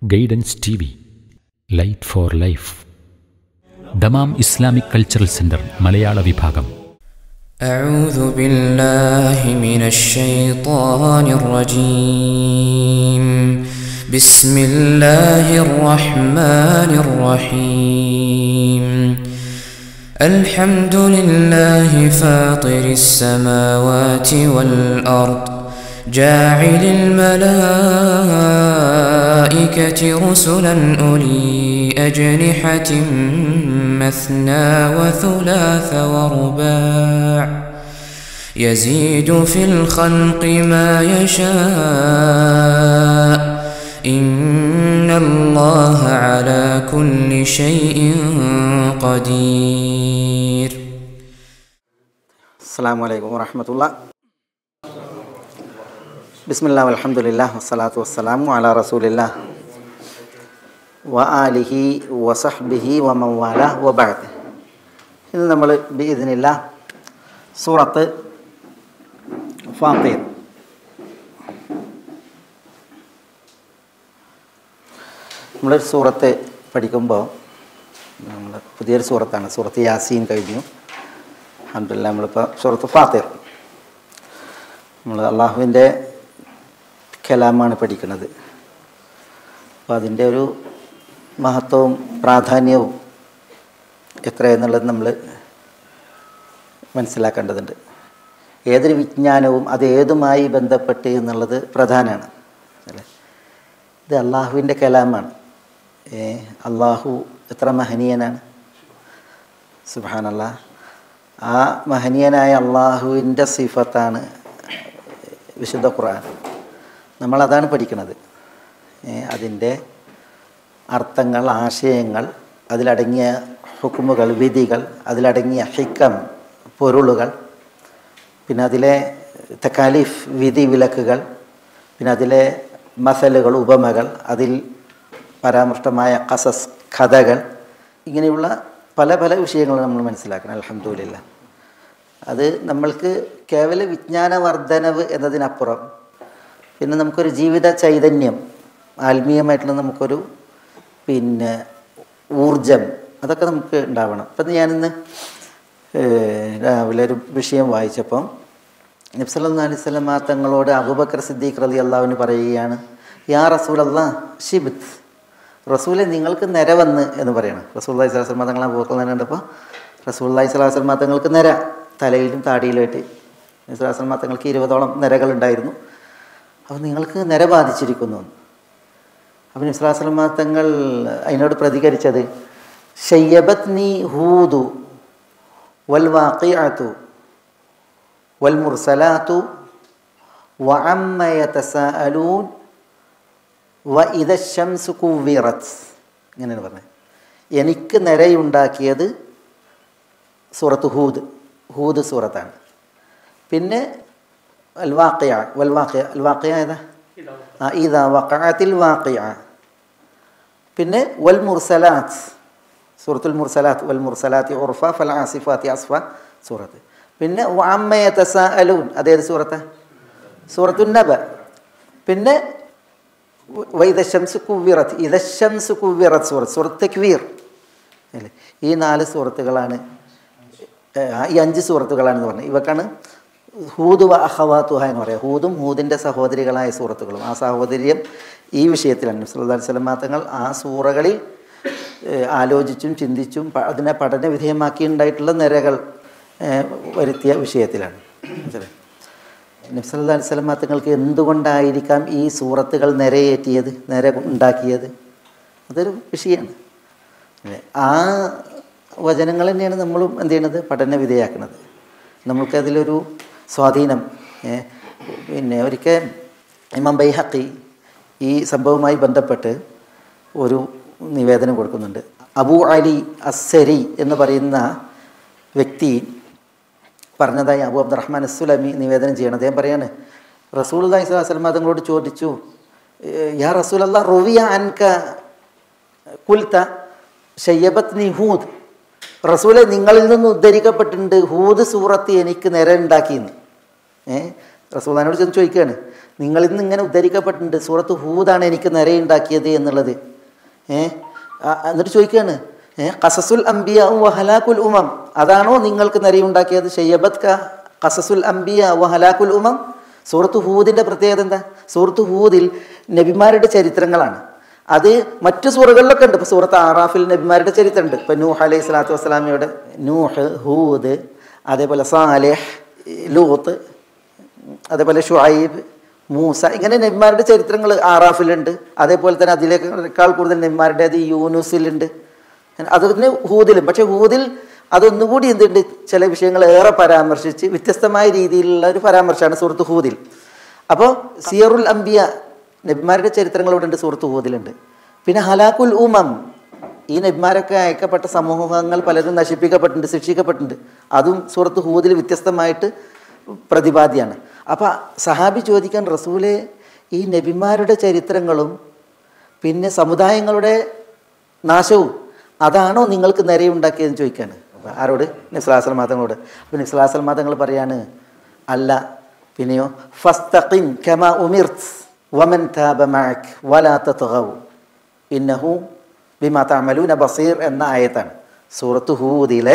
Guidance T V light for life Dammam Islamic cultural centre മലയാള വിഭാഗം أعوذ بالله من الشيطان الرجيم بسم الله الرحمن الرحيم الحمد لله فاطر السماوات والأرض جاعل الملائكة رسلا أولي أجنحة مثنى وثلاث ورباع يزيد في الخلق ما يشاء إن الله على كل شيء قدير അസ്സാം വലൈക്കും വറഹമത്തുള്ള ബിസ്മില്ലാ അലഹമുല്ല വസ്സലാത്തു വസ്സലാമു അല റസൂലില്ല വ ആലിഹി വസഹ്ബിഹി വമവാല വബാദ് ഇന്ന് നമ്മൾ ബിഇദിനില്ല സൂറത്ത് ഫാത്തീർ നമ്മളൊരു സൂറത്ത് പഠിക്കുമ്പോൾ നമ്മൾ പുതിയൊരു സൂറത്താണ് സൂറത്ത് യാസീൻ കഴിഞ്ഞു അഹമ്മദില്ല നമ്മളിപ്പോൾ സൂറത്ത് ഫാത്തിർ നമ്മൾ അള്ളാഹുവിൻ്റെ കലാമാണ് പഠിക്കുന്നത് അപ്പോൾ അതിൻ്റെ ഒരു മഹത്വവും പ്രാധാന്യവും എത്രയെന്നുള്ളത് നമ്മൾ മനസ്സിലാക്കേണ്ടതുണ്ട് ഏതൊരു വിജ്ഞാനവും അത് ഏതുമായി ബന്ധപ്പെട്ട് എന്നുള്ളത് പ്രധാനമാണ് അല്ലേ ഇത് അള്ളാഹുവിൻ്റെ കലാമാണ് ഏ അള്ളാഹു എത്ര മഹനീയനാണ് സുബാനല്ലാ ആ മഹനീയനായ അള്ളാഹുവിൻ്റെ സിഫത്താണ് വിശുദ്ധ ഖുർആൻ നമ്മളതാണ് പഠിക്കുന്നത് അതിൻ്റെ അർത്ഥങ്ങൾ ആശയങ്ങൾ അതിലടങ്ങിയ ഹുക്കുമുകൾ വിധികൾ അതിലടങ്ങിയ ഹിക്കം പൊരുളുകൾ പിന്നെ അതിലെ തക്കാലിഫ് വിധി വിലക്കുകൾ പിന്നെ അതിലെ മസലുകൾ ഉപമകൾ അതിൽ പരാമൃഷ്ടമായ കസസ് കഥകൾ ഇങ്ങനെയുള്ള പല പല വിഷയങ്ങൾ നമ്മൾ മനസ്സിലാക്കണം അലഹമ്മദില്ല അത് നമ്മൾക്ക് കേവല വിജ്ഞാന വർധനവ് എന്നതിനപ്പുറം പിന്നെ നമുക്കൊരു ജീവിത ചൈതന്യം ആത്മീയമായിട്ടുള്ള നമുക്കൊരു പിന്നെ ഊർജം അതൊക്കെ നമുക്ക് ഉണ്ടാവണം അപ്പം ഞാനിന്ന് രാവിലെ ഒരു വിഷയം വായിച്ചപ്പം നബ്സല്ലാ അലൈഹി സ്വലമ തങ്ങളോട് അബൂബക്കർ സിദ്ദീഖ് റലി അള്ളാഹുവിന് പറയുകയാണ് യാ റസൂൽ അള്ളാ ഷിബിത്ത് റസൂലെ നിങ്ങൾക്ക് നിര വന്ന് എന്ന് പറയണം റസൂൽ അള്ളഹി സ്വലാസ്ലമ തങ്ങളെ അബൂബക്കർ കണ്ടപ്പോൾ റസൂൽ അള്ളഹി സ്വലാസ്ലമ തങ്ങൾക്ക് നിര തലയിലും താടിയിലുമായിട്ട് സ്വലാസ്ലമ തങ്ങൾക്ക് ഇരുപതോളം നിരകളുണ്ടായിരുന്നു അപ്പോൾ നിങ്ങൾക്ക് നിര ബാധിച്ചിരിക്കുന്നു അപ്പം നിസ്ലാസ്ലമ തങ്ങൾ അതിനോട് പ്രതികരിച്ചത് ഷയ്യബത് നീ ഹൂദു വൽ വാക്കിയാത്തു വൽ മുർസലാത്തു വഅമ്മയതസാഅലൂൻ വ ഇത ഷംസു കുവിറത്ത് ഇങ്ങനെയാണ് പറഞ്ഞത് എനിക്ക് നിരയുണ്ടാക്കിയത് സൂറത്ത് ഹൂദ് ഹൂദ് സൂറത്താണ് പിന്നെ അൽ വാക്കിയ വൽ വാക്കിയ അൽ വാക്കിയ ഏതാ ആ ഇതാ വക്കാത്തിൽ വാക്കിയ പിന്നെ വൽ മുർസലാത്ത് സൂറത്തുൽ മുർസലാത്ത് വൽ മുർസലാത്തി ഉർഫ ഫൽ ആസിഫാത്തി അസ്ഫ സൂറത്ത് പിന്നെ വാമ്മയ തസ അലൂൻ അതേത് സൂറത്ത് സൂറത്തു നബ പിന്നെ വൈദശംസ് കുവിറത്ത് ഇദശംസ് കുവിറത്ത് സൂറത്ത് സൂറത്ത് തക്വീർ അല്ലേ ഈ നാല് സൂറത്തുകളാണ് ഈ അഞ്ച് സൂറത്തുകളാണെന്ന് പറഞ്ഞത് ഇവക്കാണ് ഹൂദ് വ അഹവാത്തുഹ എന്ന് പറയാം ഹൂദും ഹൂദിൻ്റെ സഹോദരികളായ സൂറത്തുകളും ആ സഹോദര്യം ഈ വിഷയത്തിലാണ് സുല്ലാ സ്വലം തങ്ങൾ ആ സൂറകളിൽ ആലോചിച്ചും ചിന്തിച്ചും അതിനെ പഠന വിധേയമാക്കിയിട്ടുണ്ടായിട്ടുള്ള നിരകൾ വരുത്തിയ വിഷയത്തിലാണ് നബ്സല്ലാ അലിസ്ലം തങ്ങൾക്ക് എന്തുകൊണ്ടായിരിക്കാം ഈ സൂറത്തുകൾ നിരയേറ്റിയത് നിര ഉണ്ടാക്കിയത് അതൊരു വിഷയമാണ് ആ വചനങ്ങൾ തന്നെയാണ് നമ്മളും എന്ത് ചെയ്യണത് പഠന വിധേയാക്കുന്നത് നമ്മൾക്കതിലൊരു സ്വാധീനം പിന്നെ ഒരിക്കൽ ഇമാം ബൈഹക്കി ഈ സംഭവവുമായി ബന്ധപ്പെട്ട് ഒരു നിവേദനം കൊടുക്കുന്നുണ്ട് അബു അലി അസ്സരി എന്ന് പറയുന്ന വ്യക്തി പറഞ്ഞതായി അബു അബ്ദുറഹ്മാൻ അസുലമി നിവേദനം ചെയ്യണം അദ്ദേഹം പറയാണ് റസൂൽ അള്ളഹി സ്വലാസ്ലം തങ്ങളോട് ചോദിച്ചു യാ റസൂൽ അല്ലാ റുവിയ അൻക കുൽത്ത ഷയ്യബത്ത് നി ഹൂദ് റസൂലെ നിങ്ങളിൽ നിന്ന് ഉദ്ധരിക്കപ്പെട്ടിട്ടുണ്ട് ഹൂദ് സൂറത്ത് എനിക്ക് നിര ഉണ്ടാക്കിയെന്ന് ഏ റസൂദാനോട് ചെന്ന് ചോദിക്കുകയാണ് നിങ്ങളിൽ നിന്ന് ഇങ്ങനെ ഉദ്ധരിക്കപ്പെട്ടിട്ടുണ്ട് സൂറത്ത് ഹൂദാണ് എനിക്ക് നിരയുണ്ടാക്കിയത് എന്നുള്ളത് ഏ ആ, എന്നിട്ട് ചോദിക്കുകയാണ് ഏ കസസുൽ അംബിയ വഹലാക്കുൽ ഉമം അതാണോ നിങ്ങൾക്ക് നിരയുണ്ടാക്കിയത് ഷയ്യബത് ക കസസുൽ അംബിയ വഹലാക്കുൽ ഉമം സൂറത്ത് ഹൂദിൻ്റെ പ്രത്യേകത എന്താ സൂറത്ത് ഹൂദിൽ നബിമാരുടെ ചരിത്രങ്ങളാണ് അത് മറ്റു സൂറകളിലൊക്കെ ഉണ്ട് ഇപ്പോൾ സൂറത്ത് ആറാഫിൽ നബിമാരുടെ ചരിത്രമുണ്ട് ഇപ്പോൾ നൂഹ് അലൈഹി സ്വലാത്തു വസ്സലാമയുടെ നൂഹ് ഹൂദ് അതേപോലെ സാലേഹ് ലൂത്ത് അതേപോലെ ഷുഐബ് മൂസ ഇങ്ങനെ നബിമാരുടെ ചരിത്രങ്ങൾ ആറാഫിലുണ്ട് അതേപോലെ തന്നെ അതിലേക്കാൾ കൂടുതൽ നബിമാരുടേത് യൂനുസിലുണ്ട് അത് തന്നെ ഹൂദിലും പക്ഷേ ഹൂദിൽ അതൊന്നുകൂടി എന്തുണ്ട് ചില വിഷയങ്ങൾ ഏറെ പരാമർശിച്ച് വ്യത്യസ്തമായ രീതിയിലുള്ള ഒരു പരാമർശമാണ് സുഹൃത്ത് ഹൂദിൽ അപ്പോൾ സിയറുൽ അംബിയ നബിമാരുടെ ചരിത്രങ്ങൾ ഇവിടെ ഉണ്ട് സുഹൃത്ത് ഹൂദിലുണ്ട് പിന്നെ ഹലാക്കുൽ ഉമം ഈ നബിമാരൊക്കെ അയക്കപ്പെട്ട സമൂഹങ്ങൾ പലരും നശിപ്പിക്കപ്പെട്ടിട്ടുണ്ട് ശിക്ഷിക്കപ്പെട്ടിട്ടുണ്ട് അതും സൂറത്ത് ഹൂദിൽ വ്യത്യസ്തമായിട്ട് പ്രതിപാദ്യമാണ് അപ്പോൾ സഹാബി ചോദിക്കാൻ റസൂലെ ഈ നബിമാരുടെ ചരിത്രങ്ങളും പിന്നെ സമുദായങ്ങളുടെ നാശവും അതാണോ നിങ്ങൾക്ക് നിരയുണ്ടാക്കിയതെന്ന് ചോദിക്കാണ് അപ്പൊ ആരോട് നിസ്ലാസൽ മാതങ്ങളോട് അപ്പോൾ നിസ്ലാസൽ മാതങ്ങൾ പറയാണ് അല്ല പിന്നെയോ ഫസ്തഖിം കമ ഉമിർത്ത് വമൻ താബ മഅക് വലാ തത്ഗൗ ഇന്നഹു ബിമാ തഅമലൂന ബസീർ എന്ന ആയത്താണ് സൂറത്ത് ഹൂദിലെ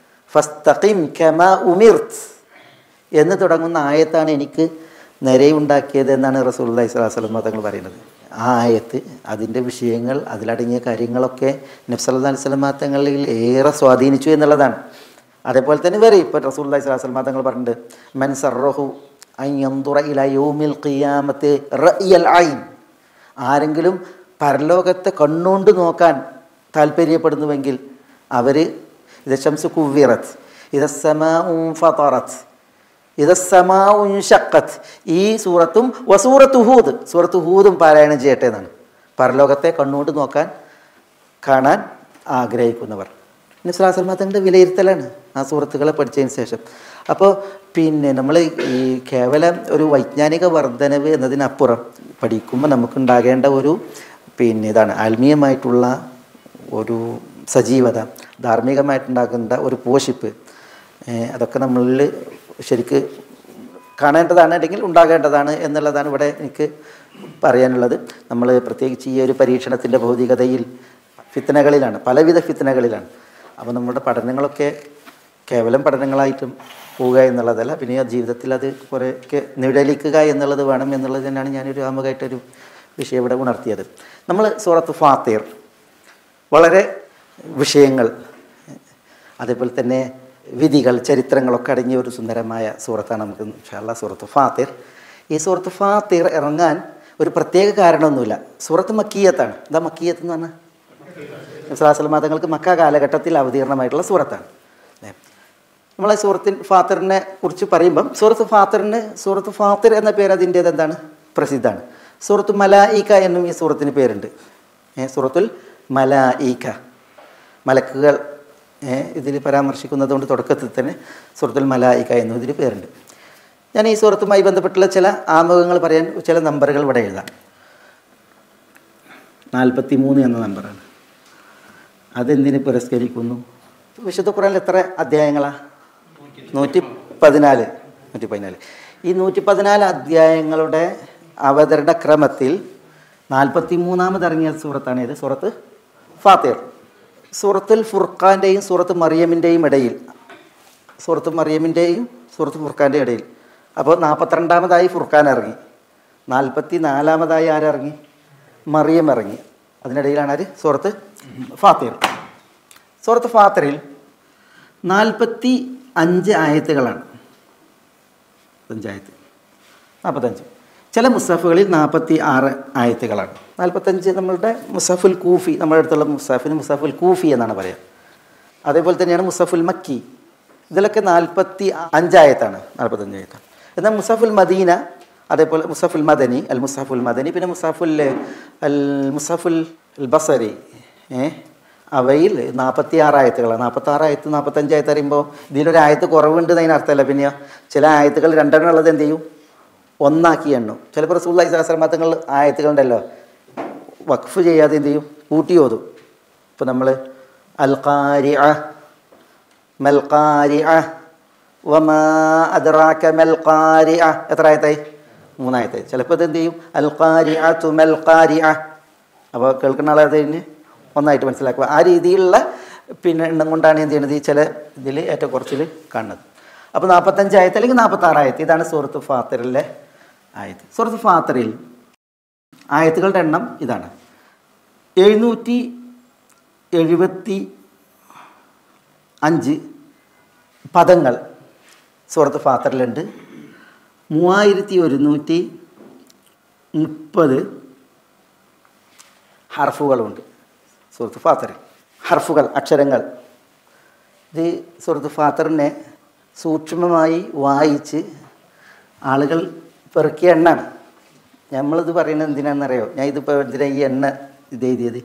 ഫസ്തഖിം കമ ഉമിർത്ത് എന്ന് തുടങ്ങുന്ന ആയത്താണ് എനിക്ക് നിരയുണ്ടാക്കിയത് എന്നാണ് റസൂല്ലി സ്വലാസ്ലം തങ്ങൾ പറയുന്നത് ആ ആയത്ത് അതിൻ്റെ വിഷയങ്ങൾ അതിലടങ്ങിയ കാര്യങ്ങളൊക്കെ നബ്സല്ലാ സ്വലം തങ്ങളിൽ ഏറെ സ്വാധീനിച്ചു എന്നുള്ളതാണ് അതേപോലെ തന്നെ വേറെ ഇപ്പോൾ റസൂല്ലി സ്വലാസ്ലം തങ്ങൾ പറഞ്ഞിട്ടുണ്ട് മൻ സർറഹു അയ്യന്തുറ ഇല യോമിൽ ഖിയാമത്ത് റയൽ ഐൻ ആരെങ്കിലും പരലോകത്തെ കണ്ണുകൊണ്ട് നോക്കാൻ താല്പര്യപ്പെടുന്നുവെങ്കിൽ അവർ ഇത് ഷംസ് കുവ്വിറത്ത് ഇത് സമ ഫറത്ത് ഇത് സമാഉൻ ഷക്കത്ത് ഈ സൂറത്തും വസൂറത്ത് ഹൂദ് സൂറത്ത് ഹൂദും പാരായണം ചെയ്യട്ടെ എന്നാണ് പരലോകത്തെ കണ്ണുകൊണ്ട് നോക്കാൻ കാണാൻ ആഗ്രഹിക്കുന്നവർ നിസ്ലാസൽമാ തങ്ങളുടെ വിലയിരുത്തലാണ് ആ സുഹൃത്തുക്കളെ പഠിച്ചതിന് ശേഷം അപ്പോൾ പിന്നെ നമ്മൾ ഈ കേവലം ഒരു വൈജ്ഞാനിക വർധനവ് എന്നതിനപ്പുറം പഠിക്കുമ്പോൾ നമുക്കുണ്ടാകേണ്ട ഒരു പിന്നെ ഇതാണ് ആത്മീയമായിട്ടുള്ള ഒരു സജീവത ധാർമ്മികമായിട്ടുണ്ടാക്കേണ്ട ഒരു പോഷിപ്പ് ഏഹ് അതൊക്കെ നമ്മളിൽ ശരിക്ക് കാണേണ്ടതാണ് അല്ലെങ്കിൽ ഉണ്ടാകേണ്ടതാണ് എന്നുള്ളതാണ് ഇവിടെ എനിക്ക് പറയാനുള്ളത് നമ്മൾ പ്രത്യേകിച്ച് ഈ ഒരു പരീക്ഷണത്തിൻ്റെ ഭൗതികതയിൽ ഫിത്തനകളിലാണ് പലവിധ ഫിത്തനകളിലാണ് അപ്പോൾ നമ്മുടെ പഠനങ്ങളൊക്കെ കേവലം പഠനങ്ങളായിട്ടും പോവുക എന്നുള്ളതല്ല പിന്നെ ആ ജീവിതത്തിൽ അത് കുറേയൊക്കെ നിഴലിക്കുക എന്നുള്ളത് വേണം എന്നുള്ളത് തന്നെയാണ് ഞാനൊരു ആമുഖമായിട്ടൊരു വിഷയം ഇവിടെ ഉണർത്തിയത് നമ്മൾ സൂറത്ത് ഫാത്തീർ വളരെ വിഷയങ്ങൾ അതേപോലെ തന്നെ വിധികൾ ചരിത്രങ്ങളൊക്കെ അടങ്ങിയ ഒരു സുന്ദരമായ സൂറത്താണ് നമുക്ക് ഇൻഷാല്ല സൂറത്ത് ഫാത്തിർ ഈ സൂറത്ത് ഫാത്തിർ ഇറങ്ങാൻ ഒരു പ്രത്യേക കാരണമൊന്നുമില്ല സൂറത്ത് മക്കീയത്താണ് എന്താ മക്കീയത്ത് എന്ന് പറഞ്ഞാൽ മുസ്ലാസ്ലം മതങ്ങൾക്ക് മക്ക കാലഘട്ടത്തിൽ അവതീർണമായിട്ടുള്ള സൂറത്താണ് അല്ലേ നമ്മളെ സൂറത്തിൻ ഫാത്തിറിനെ കുറിച്ച് പറയുമ്പം സൂറത്ത് ഫാത്തിറിന് സൂറത്ത് ഫാത്തിർ എന്ന പേര് അതിൻ്റേത് എന്താണ് പ്രസിദ്ധമാണ് സൂറത്ത് മലായിക്ക എന്നും ഈ സൂറത്തിന് പേരുണ്ട് ഏ സൂറത്തുൽ മലായിക്ക മലക്കുകൾ ഇതിൽ പരാമർശിക്കുന്നത് കൊണ്ട് തുടക്കത്തിൽ തന്നെ സൂറത്തുൽ മലായിക്ക എന്നും ഇതിൽ പേരുണ്ട് ഞാൻ ഈ സൂറത്തുമായി ബന്ധപ്പെട്ടുള്ള ചില ആമുഖങ്ങൾ പറയാൻ ചില നമ്പറുകൾ ഇവിടെ എഴുതാം നാൽപ്പത്തി മൂന്ന് എന്ന നമ്പറാണ് അതെന്തിന് പുരസ്കരിക്കുന്നു വിശുദ്ധ ഖുറാനിൽ എത്ര അധ്യായങ്ങളാ നൂറ്റി പതിനാല് നൂറ്റി പതിനാല് ഈ നൂറ്റി പതിനാല് അധ്യായങ്ങളുടെ അവതരണ ക്രമത്തിൽ നാൽപ്പത്തി മൂന്നാമത് ഇറങ്ങിയ സൂറത്താണ് ഇത് സൂറത്ത് ഫാത്തിർ സൂറത്തുൽ ഫുർഖാൻ്റെയും സൂറത്ത് മറിയമിൻ്റെയും ഇടയിൽ സൂറത്ത് മറിയമിൻ്റെയും സൂറത്ത് ഫുർഖാൻ്റെയും ഇടയിൽ അപ്പോൾ നാൽപ്പത്തിരണ്ടാമതായി ഫുർഖാൻ ഇറങ്ങി നാൽപ്പത്തി നാലാമതായി ആരിറങ്ങി മറിയം ഇറങ്ങി അതിനിടയിലാണ് ആര് സൂറത്ത് ഫാത്തിർ സൂറത്ത് ഫാത്തിറിൽ നാൽപ്പത്തി അഞ്ച് ആയത്തുകളാണ് അഞ്ചായത്ത് നാൽപ്പത്തഞ്ച് ചില മുസാഫുകളിൽ നാൽപ്പത്തി ആറ് ആയത്തുകളാണ് നാൽപ്പത്തഞ്ച് നമ്മളുടെ മുസാഫുൽ കൂഫി നമ്മുടെ അടുത്തുള്ള മുസാഫിന് മുസാഫുൽ കൂഫി എന്നാണ് പറയുക അതേപോലെ തന്നെയാണ് മുസാഫുൽ മക്കി ഇതിലൊക്കെ നാൽപ്പത്തി അഞ്ചായത്താണ് നാൽപ്പത്തഞ്ച് ആയത്താണ് എന്നാൽ മുസാഫുൽ മദീന അതേപോലെ മുസാഫുൽ മദനി അൽ മുസാഫുൽ മദനി പിന്നെ മുസാഫുൽ അൽ മുസാഫുൽ അൽ ബസരി ഏ അവയിൽ നാൽപ്പത്തി ആറായത്തുകളാണ് നാൽപ്പത്തി ആറായത്ത് നാൽപ്പത്തഞ്ചായത്ത് അറിയുമ്പോൾ ഇതിലൊരു ആയത്ത് കുറവുണ്ട് എന്നതിന് അർത്ഥമല്ല പിന്നെയോ ചില ആയത്തുകൾ രണ്ടെണ്ണം ഉള്ളത് എന്ത് ചെയ്യും ഒന്നാക്കി എണ്ണും ചിലപ്പോൾ റസൂല്ലായി സഹസ്രമാത്തങ്ങൾ ആയത്തുകളുണ്ടല്ലോ വഖഫ് ചെയ്യാതെ എന്ത് ചെയ്യും കൂട്ടി ഓതും ഇപ്പോൾ നമ്മൾ അൽ ഖാരി മൽ ഖാരി വമാ അദ്റാക മൽ ഖാരിഅ എത്ര ആയത്തായി മൂന്നായത്തായി ചിലപ്പോൾ ഇത് എന്ത് ചെയ്യും അൽ ഖാരിഅ തുമൽ ഖാരിഅ അപ്പോൾ കേൾക്കുന്ന ആളെ അതിന് ഒന്നായിട്ട് മനസ്സിലാക്കുക ആ രീതിയിലുള്ള പിന്നെ എണ്ണം കൊണ്ടാണ് എന്ത് ചെയ്യുന്നത് ഈ ചില ഇതിൽ ഏറ്റവും കുറച്ചിൽ കാണുന്നത് അപ്പോൾ നാൽപ്പത്തഞ്ച് ആയത്ത് അല്ലെങ്കിൽ നാൽപ്പത്താറായത്ത് ഇതാണ് സൂറത്ത് ഫാത്തിറിലെ ആയത്ത് സൂറത്ത് ഫാത്തിറിൽ ആയത്തുകളുടെ എണ്ണം ഇതാണ് എഴുന്നൂറ്റി എഴുപത്തി അഞ്ച് പദങ്ങൾ സൂറത്ത് ഫാത്തറിലുണ്ട് മൂവായിരത്തി ഒരുന്നൂറ്റി മുപ്പത് ഹർഫുകളുണ്ട് സൂറത്ത് ഫാത്തറിൽ ഹർഫുകൾ അക്ഷരങ്ങൾ ഇത് സൂറത്ത് ഫാത്തറിനെ സൂക്ഷ്മമായി വായിച്ച് ആളുകൾ പെറുക്കിയ എണ്ണാണ് നമ്മളിത് പറയുന്നത് എന്തിനാണെന്നറിയോ ഞാൻ ഇതിപ്പോൾ എന്തിനാ ഈ എണ്ണ ഇത് എഴുതിയത്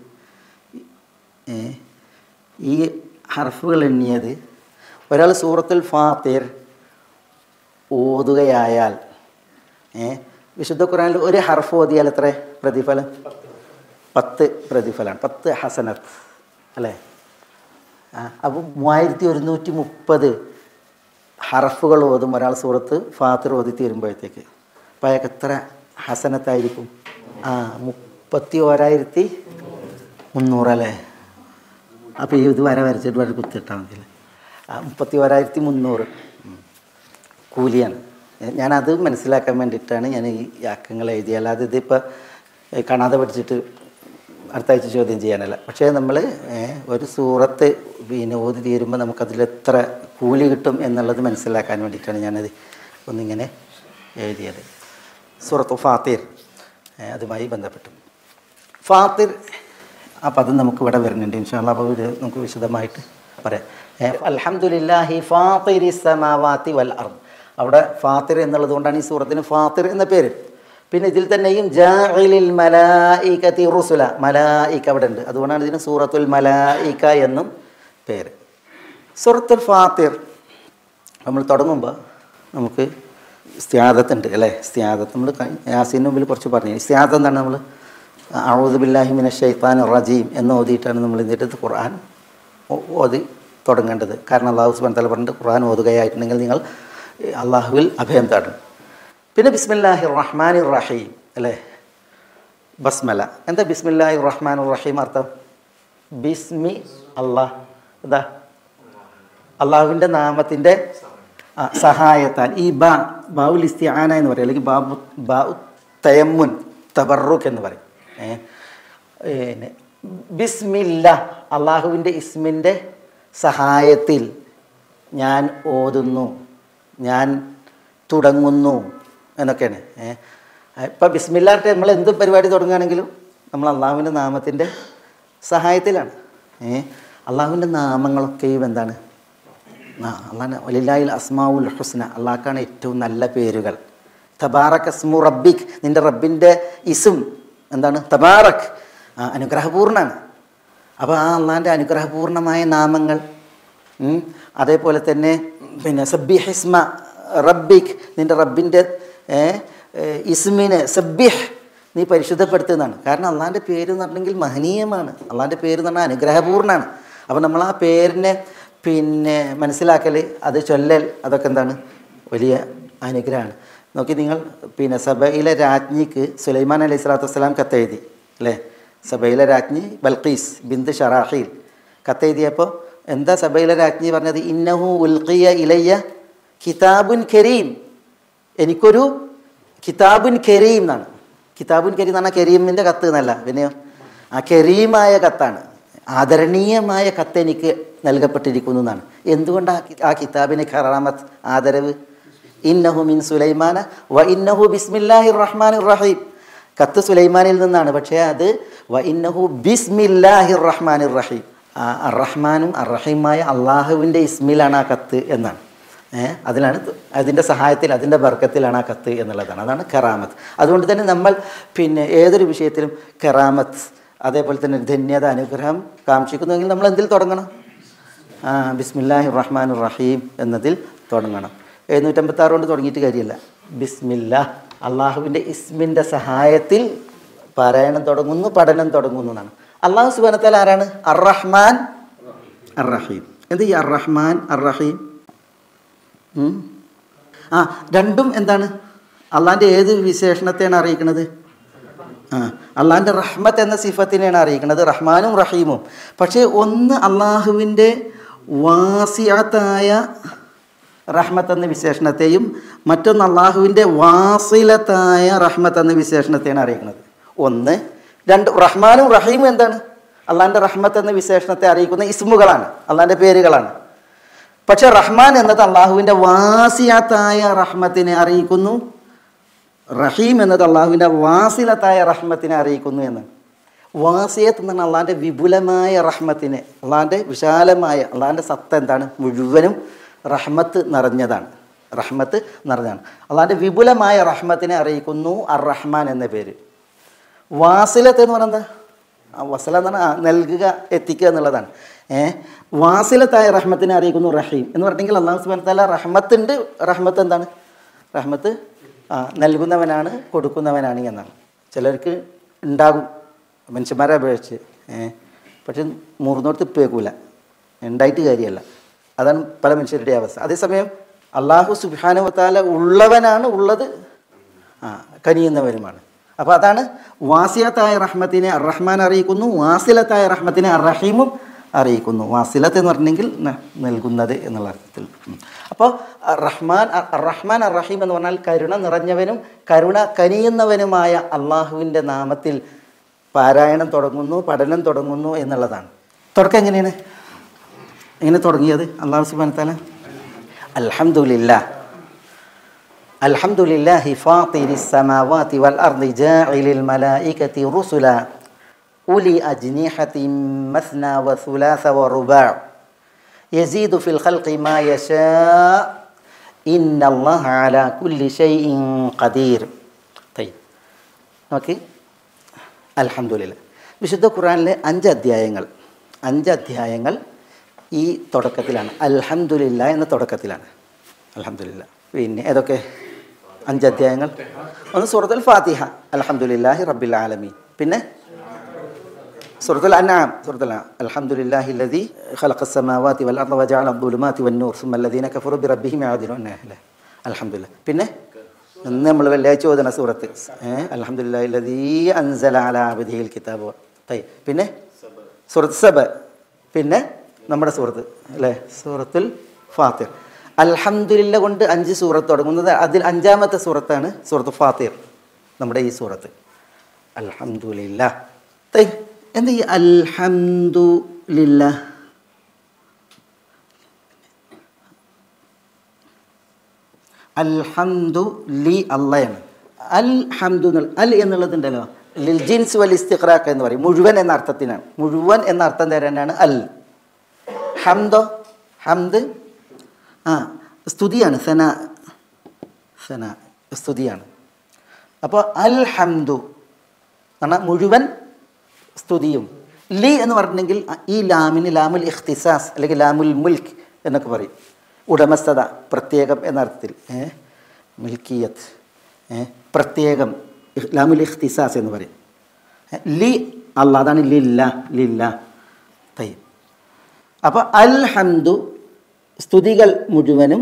ഏ, ഈ ഹർഫുകൾ എണ്ണിയത് ഒരാൾ സൂറത്തുൽ ഫാത്തിർ ഓതുകയായാൽ ഏ വിശുദ്ധ ഖുറാനിൽ ഒരു ഹർഫ് ഓതിയാൽ എത്ര പ്രതിഫലം പത്ത് പ്രതിഫലമാണ് പത്ത് ഹസനത്ത് അല്ലേ ആ അപ്പോൾ മൂവായിരത്തി ഒരുന്നൂറ്റി മുപ്പത് ഹർഫുകൾ ഓതും ഒരാൾ സൂറത്ത് ഫാത്തിർ ഓതി തീരുമ്പോഴത്തേക്ക് അപ്പോൾ അയാൾക്ക് എത്ര ഹസനത്തായിരിക്കും ആ മുപ്പത്തി ഓരായിരത്തി മുന്നൂറല്ലേ അപ്പോൾ ഇത് വര വരച്ചിട്ട് വരെ കുത്തിയിട്ടാൽ മതി അല്ലേ ആ മുപ്പത്തി ഓരായിരത്തി മുന്നൂറ് ഉം. കൂലിയാണ് എ- ഞാനത് മനസ്സിലാക്കാൻ വേണ്ടിയിട്ടാണ് ഞാൻ ഈ ആക്കങ്ങൾ എഴുതിയത് അല്ലാതെ ഇതിപ്പോൾ കാണാതെ പഠിച്ചിട്ട് അടുത്ത ആഴ്ച ചോദ്യം ചെയ്യാനല്ല പക്ഷേ നമ്മൾ ഒരു സൂറത്ത് പിന്നെ ഓതി തീരുമ്പോൾ നമുക്കതിൽ എത്ര കൂലി കിട്ടും എന്നുള്ളത് മനസ്സിലാക്കാൻ വേണ്ടിയിട്ടാണ് ഞാനത് ഒന്നിങ്ങനെ എഴുതിയത് സൂറത്ത് ഫാത്തിർ ഏ, അതുമായി ബന്ധപ്പെട്ടു ഫാത്തിർ ആ പദം നമുക്ക് ഇവിടെ വരുന്നുണ്ട് ഇൻഷാല്ല അപ്പോൾ ഇത് നമുക്ക് വിശദമായിട്ട് പറയാം ഏ, അൽഹംദുലില്ലാഹി ഫാത്തിരി സമാവാത്തി വൽ അർദ് അവിടെ ഫാത്തിർ എന്നുള്ളത് കൊണ്ടാണ് ഈ സൂറത്തിന് ഫാത്തിർ എന്ന പേര് പിന്നെ ഇതിൽ തന്നെയും ജാഇലിൽ മലായികത്തി റുസുല മലായിക അവിടെ ഉണ്ട് അതുകൊണ്ടാണ് ഇതിന് സൂറത്തുൽ മലായിക എന്നും പേര് സൂറത്തുൽ ഫാത്തിർ നമ്മൾ തുടങ്ങുമ്പോൾ നമുക്ക് സ്ത്യാദത്തുണ്ട് അല്ലേ സ്ത്യാദത്ത് നമ്മൾ യാസീന് മുമ്പിൽ കുറച്ച് പറഞ്ഞു സ്ത്യാദം എന്താണ് നമ്മൾ ഔദുബില്ലാഹിമിന ഷെയ്ത്താൻ റജീം എന്ന് ഓതിയിട്ടാണ് നമ്മൾ ഇതിൻ്റെ അടുത്ത് ഖുർആൻ ഓ- ഓതി തുടങ്ങേണ്ടത് കാരണം അള്ളാഹു സുബാൻ തല പറഞ്ഞിട്ട് ഖുർആൻ ഓതുകയായിട്ടുണ്ടെങ്കിൽ നിങ്ങൾ അള്ളാഹുവിൽ അഭയം തേടണം പിന്നെ ബിസ്മില്ലാഹി റഹ്മാൻ റഹീം അല്ലേ ബസ്മല എന്താ ബിസ്മില്ലാഹി റഹ്മാൻ റഹീം അർത്ഥം ബിസ്മി അള്ളാഹ് എന്താ അള്ളാഹുവിൻ്റെ നാമത്തിൻ്റെ ആ, സഹായത്താൽ ഈ ബ ബാവുൽ ഇസ്തിആന എന്ന് പറയും അല്ലെങ്കിൽ ബാബു ബാഉ തയമ്മുൻ തബറുഖ് എന്ന് പറയും ഏ പിന്നെ ബിസ്മില്ല അള്ളാഹുവിൻ്റെ ഇസ്മിൻ്റെ സഹായത്തിൽ ഞാൻ ഓതുന്നു ഞാൻ തുടങ്ങുന്നു എന്നൊക്കെയാണ് ഏ ഇപ്പം ബിസ്മില്ലാട്ട് നമ്മൾ എന്ത് പരിപാടി തുടങ്ങുകയാണെങ്കിലും നമ്മൾ അള്ളാഹുവിൻ്റെ നാമത്തിൻ്റെ സഹായത്തിലാണ് ഏ അള്ളാഹുവിൻ്റെ നാമങ്ങളൊക്കെയും എന്താണ് ആ അള്ളാഹ് വലില്ലായിൽ അസ്മാവുൽ ഹുസ്ന അള്ളാഹ്ക്കാണ് ഏറ്റവും നല്ല പേരുകൾ തബാറക് അസ്മു റബ്ബിക് നിൻ്റെ റബ്ബിൻ്റെ ഇസും എന്താണ് തബാറക് ആ അനുഗ്രഹപൂർണ്ണാണ് അപ്പോൾ ആ അള്ളാഹിൻ്റെ അനുഗ്രഹപൂർണമായ നാമങ്ങൾ ഉം, അതേപോലെ തന്നെ പിന്നെ സബ്ബിഹ് ഇസ്മ റബ്ബിക് നിൻ്റെ റബ്ബിൻ്റെ ഏ, ഏ, ഇസ്മിന് സബ്ബിഹ് നീ പരിശുദ്ധപ്പെടുത്തുന്നതാണ് കാരണം അള്ളാഹിൻ്റെ പേര് എന്ന് പറഞ്ഞെങ്കിൽ മഹനീയമാണ് അള്ളാഹിൻ്റെ പേര് എന്ന് പറഞ്ഞാൽ അനുഗ്രഹപൂർണ്ണമാണ് അപ്പോൾ നമ്മൾ ആ പേരിനെ പിന്നെ മനസ്സിലാക്കൽ അത് ചൊല്ലൽ അതൊക്കെ എന്താണ് വലിയ അനുഗ്രഹമാണ് നോക്കി നിങ്ങൾ പിന്നെ സഭയിലെ രാജ്ഞിക്ക് സുലൈമാൻ അലൈഹി സ്വലാത്തു വസ്സലാം കത്തെഴുതി അല്ലേ സഭയിലെ രാജ്ഞി ബൽഖീസ് ബിന്ദു ഷറാഹിൽ കത്തെഴുതിയപ്പോൾ എന്താ സഭയിലെ രാജ്ഞി പറഞ്ഞത് ഇന്നഹു ഉൽഖിയ ഇലയ്യ കിതാബുൻ കരീം എനിക്കൊരു കിതാബുൻ കരീം എന്നാണ് കിതാബുൻ കരീം എന്ന് പറഞ്ഞാൽ കരീമിൻ്റെ കത്ത് എന്നല്ല പിന്നെയോ ആ കരീമായ കത്താണ് ആദരണീയമായ കത്ത് എനിക്ക് നൽകപ്പെട്ടിരിക്കുന്നു എന്നാണ് എന്തുകൊണ്ട് ആ കി- ആ കിതാബിന് ഖറാമത്ത് ആദരവ് ഇന്നഹു മിൻ സുലൈമാന വ ഇന്നഹു ബിസ്മില്ലാഹി റഹ്മാൻ റഹീം കത്ത് സുലൈമാനിൽ നിന്നാണ് പക്ഷേ അത് വ ഇന്നഹു ബിസ്മില്ലാഹി റഹ്മാൻ റഹീം ആ അറഹ്മാനും അറഹീമായ അള്ളാഹുവിൻ്റെ ഇസ്മിലാണ് ആ കത്ത് എന്നാണ് ഏ അതിലാണ് ത്- അതിൻ്റെ സഹായത്തിൽ അതിൻ്റെ ബർക്കത്തിലാണ് ആ കത്ത് എന്നുള്ളതാണ് അതാണ് കറാമത്ത് അതുകൊണ്ട് തന്നെ നമ്മൾ പിന്നെ ഏതൊരു വിഷയത്തിലും കറാമത്ത് അതേപോലെ തന്നെ ധന്യത അനുഗ്രഹം കാക്ഷിക്കുന്നുവെങ്കിൽ നമ്മൾ എന്തിൽ തുടങ്ങണം ആ ബിസ്മില്ലാഹി റഹ്മാൻ റഹീം എന്നതിൽ തുടങ്ങണം എഴുന്നൂറ്റമ്പത്താറ് കൊണ്ട് തുടങ്ങിയിട്ട് കാര്യമില്ല ബിസ്മില്ല അള്ളാഹുവിൻ്റെ ഇസ്മിൻ്റെ സഹായത്തിൽ പാരായണം തുടങ്ങുന്നു പഠനം തുടങ്ങുന്നു എന്നാണ് അള്ളാഹു സുബാനത്താൽ ആരാണ് അർ റഹ്മാൻ അർ റഹീം എന്ത് ഈ അർ റഹ്മാൻ അർ റഹീം ഉം. ആ രണ്ടും എന്താണ് അള്ളാൻ്റെ ഏത് വിശേഷണത്തെയാണ് അറിയിക്കുന്നത് ആ അള്ളാൻ്റെ റഹ്മത്ത് എന്ന സിഫത്തിനെയാണ് അറിയിക്കുന്നത് റഹ്മാനും റഹീമും പക്ഷേ ഒന്ന് അള്ളാഹുവിൻ്റെ വാസിയാത്തായ റഹ്മത്ത് എന്ന വിശേഷണത്തെയും മറ്റൊന്ന് അള്ളാഹുവിൻ്റെ വാസിലത്തായ റഹ്മത്ത് എന്ന വിശേഷണത്തെയാണ് അറിയിക്കുന്നത് ഒന്ന് രണ്ട് റഹ്മാനും റഹീമും എന്താണ് അള്ളാൻ്റെ റഹ്മത്ത് എന്ന വിശേഷണത്തെ അറിയിക്കുന്ന ഇസ്മുകളാണ് അള്ളാൻ്റെ പേരുകളാണ് പക്ഷെ റഹ്മാൻ എന്നത് അള്ളാഹുവിൻ്റെ വാസിയാത്തായ റഹ്മത്തിനെ അറിയിക്കുന്നു റഹീം എന്നത് അള്ളാഹുവിൻ്റെ വാസിലത്തായ റഹ്മത്തിനെ അറിയിക്കുന്നു എന്നാണ് വാസിയത്ത് എന്നാണ് അള്ളാഹിൻ്റെ വിപുലമായ റഹ്മത്തിനെ അള്ളാഹിൻ്റെ വിശാലമായ അള്ളാഹിൻ്റെ സത്ത എന്താണ് മുഴുവനും റഹ്മത്ത് നിറഞ്ഞതാണ് റഹ്മത്ത് നിറഞ്ഞതാണ് അള്ളാഹിൻ്റെ വിപുലമായ റഹ്മത്തിനെ അറിയിക്കുന്നു അർ റഹ്മാൻ എന്ന പേര് വാസിലത്ത് എന്ന് പറയുന്നത് എന്താ ആ വസല എന്ന് പറഞ്ഞാൽ ആ നൽകുക എത്തിക്കുക എന്നുള്ളതാണ് ഏ വാസിലത്തായ റഹ്മത്തിനെ അറിയിക്കുന്നു റഹീം എന്ന് പറഞ്ഞെങ്കിൽ അള്ളാഹു സുബാൻ താല റഹ്മത്തുണ്ട് റഹ്മത്ത് എന്താണ് റഹ്മത്ത് ആ നൽകുന്നവനാണ് കൊടുക്കുന്നവനാണ് എന്നാണ് ചിലർക്ക് ഉണ്ടാകും മനുഷ്യന്മാരെ അപേക്ഷിച്ച് ഏ പക്ഷെ മുറിനോടത്ത് പേക്കൂല ഉണ്ടായിട്ട് കാര്യമല്ല അതാണ് പല മനുഷ്യരുടെ അവസ്ഥ അതേസമയം അള്ളാഹു സുബാനുവത്താല ഉള്ളവനാണ് ഉള്ളത് ആ കനിയുന്നവരുമാണ് അപ്പോൾ അതാണ് വാസിലത്തായ റഹ്മത്തിനെ അർ റഹ്മാൻ അറിയിക്കുന്നു വാസിലത്തായ റഹ്മത്തിനെ അർ റഹീമും അറിയിക്കുന്നു വാസിലത്ത് എന്ന് പറഞ്ഞെങ്കിൽ ന- നൽകുന്നത് എന്നുള്ള അർത്ഥത്തിൽ ഉം. അപ്പോൾ അർ റഹ്മാൻ അർ അർ റഹ്മാൻ അർ റഹീം എന്ന് പറഞ്ഞാൽ കരുണ നിറഞ്ഞവനും കരുണ കനിയുന്നവനുമായ അള്ളാഹുവിൻ്റെ നാമത്തിൽ പാരായണം തുടങ്ങുന്നു പഠനം തുടങ്ങുന്നു എന്നുള്ളതാണ് തുടക്കം എങ്ങനെയാണ് എങ്ങനെ തുടങ്ങിയത് അള്ളാഹു സുബാൻ താല അൽഹംദുലില്ലാ الحمد لله فاطر السماوات والأرض جاعل الملائكة رسلا أولي أجنحة مثنى وثلاث ورباع يزيد في الخلق ما يشاء إن الله على كل شيء قدير طيب ഓക്കെ അൽഹംദുലില്ല വിശുദ്ധ ഖുറാനിലെ അഞ്ച് അധ്യായങ്ങൾ അഞ്ച് അധ്യായങ്ങൾ ഈ തുടക്കത്തിലാണ് അൽഹംദുലില്ല എന്ന തുടക്കത്തിലാണ് അൽഹംദുലില്ല പിന്നെ ഏതൊക്കെ അഞ്ച് അധ്യായങ്ങൾ ഒന്ന് സൂറത്തുൽ ഫാത്തിഹ അൽഹംദുലില്ലാഹി റബ്ബിൽ ആലമീൻ പിന്നെ സൂറത്തുൽ അൻആം സൂറത്തുൽ അൻആം അൽഹംദുലില്ലാഹി الذي خلق السماوات والأرض وجعل الظلمات والنور ثم الذين كفروا بربهم يعدلون അല്ലേ അൽഹംദുലില്ലാ പിന്നെ ഇന്ന് നമ്മൾ വെള്ളിയാഴ്ച ഓതുന്ന സൂറത്ത് ഏഹ് അൽഹംദുലില്ലാഹി الذي أنزل على عبده الكتاب طيب പിന്നെ സൂറത്ത് സബ പിന്നെ നമ്മുടെ സൂറത്ത് അല്ലേ സൂറത്തുൽ ഫാത്തിർ അൽഹംദുലില്ല കൊണ്ട് അഞ്ച് സൂറത്ത് തുടങ്ങുന്നത് അതിൽ അഞ്ചാമത്തെ സൂറത്താണ് സൂറത്ത് ഫാത്തിർ നമ്മുടെ ഈ സൂറത്ത് അൽഹംദുലില്ല തൈ എന്താ ഈ അൽഹംദുലില്ല അൽഹംദു ലി അള്ളയാണ് അൽ ഹംദു എന്നുള്ള അൽ എന്നുള്ളതുണ്ടല്ലോ ലിൽ ജിൻസ് വൽ ഇസ്തിഖ്റാഖ് എന്ന് പറയും മുഴുവൻ എന്ന അർത്ഥത്തിനാണ് മുഴുവൻ എന്ന അർത്ഥം തരാനാണ് അൽ ഹംദോ ഹംദ് ആ സ്തുതിയാണ് സന സന സ്തുതിയാണ് അപ്പോൾ അൽ ഹംദു എന്നാണ് മുഴുവൻ സ്തുതിയും ലി എന്ന് പറഞ്ഞിട്ടുണ്ടെങ്കിൽ ഈ ലാമിന് ലാമുൽ ഇഖ്തിസാസ് അല്ലെങ്കിൽ ലാമുൽ മുൽക്ക് എന്നൊക്കെ പറയും ഉടമസ്ഥത പ്രത്യേകം എന്ന അർത്ഥത്തിൽ ഏ മിൽക്കിയത്ത് ഏ പ്രത്യേകം ഇഖ് ലാമുൽ ഇഖ്തിസാസ് എന്ന് പറയും ഏ, ലി അള്ളാഹ് അതാണ് ലില്ല ലില്ല തൈ അപ്പോൾ അൽ ഹംദു സ്തുതികൾ മുഴുവനും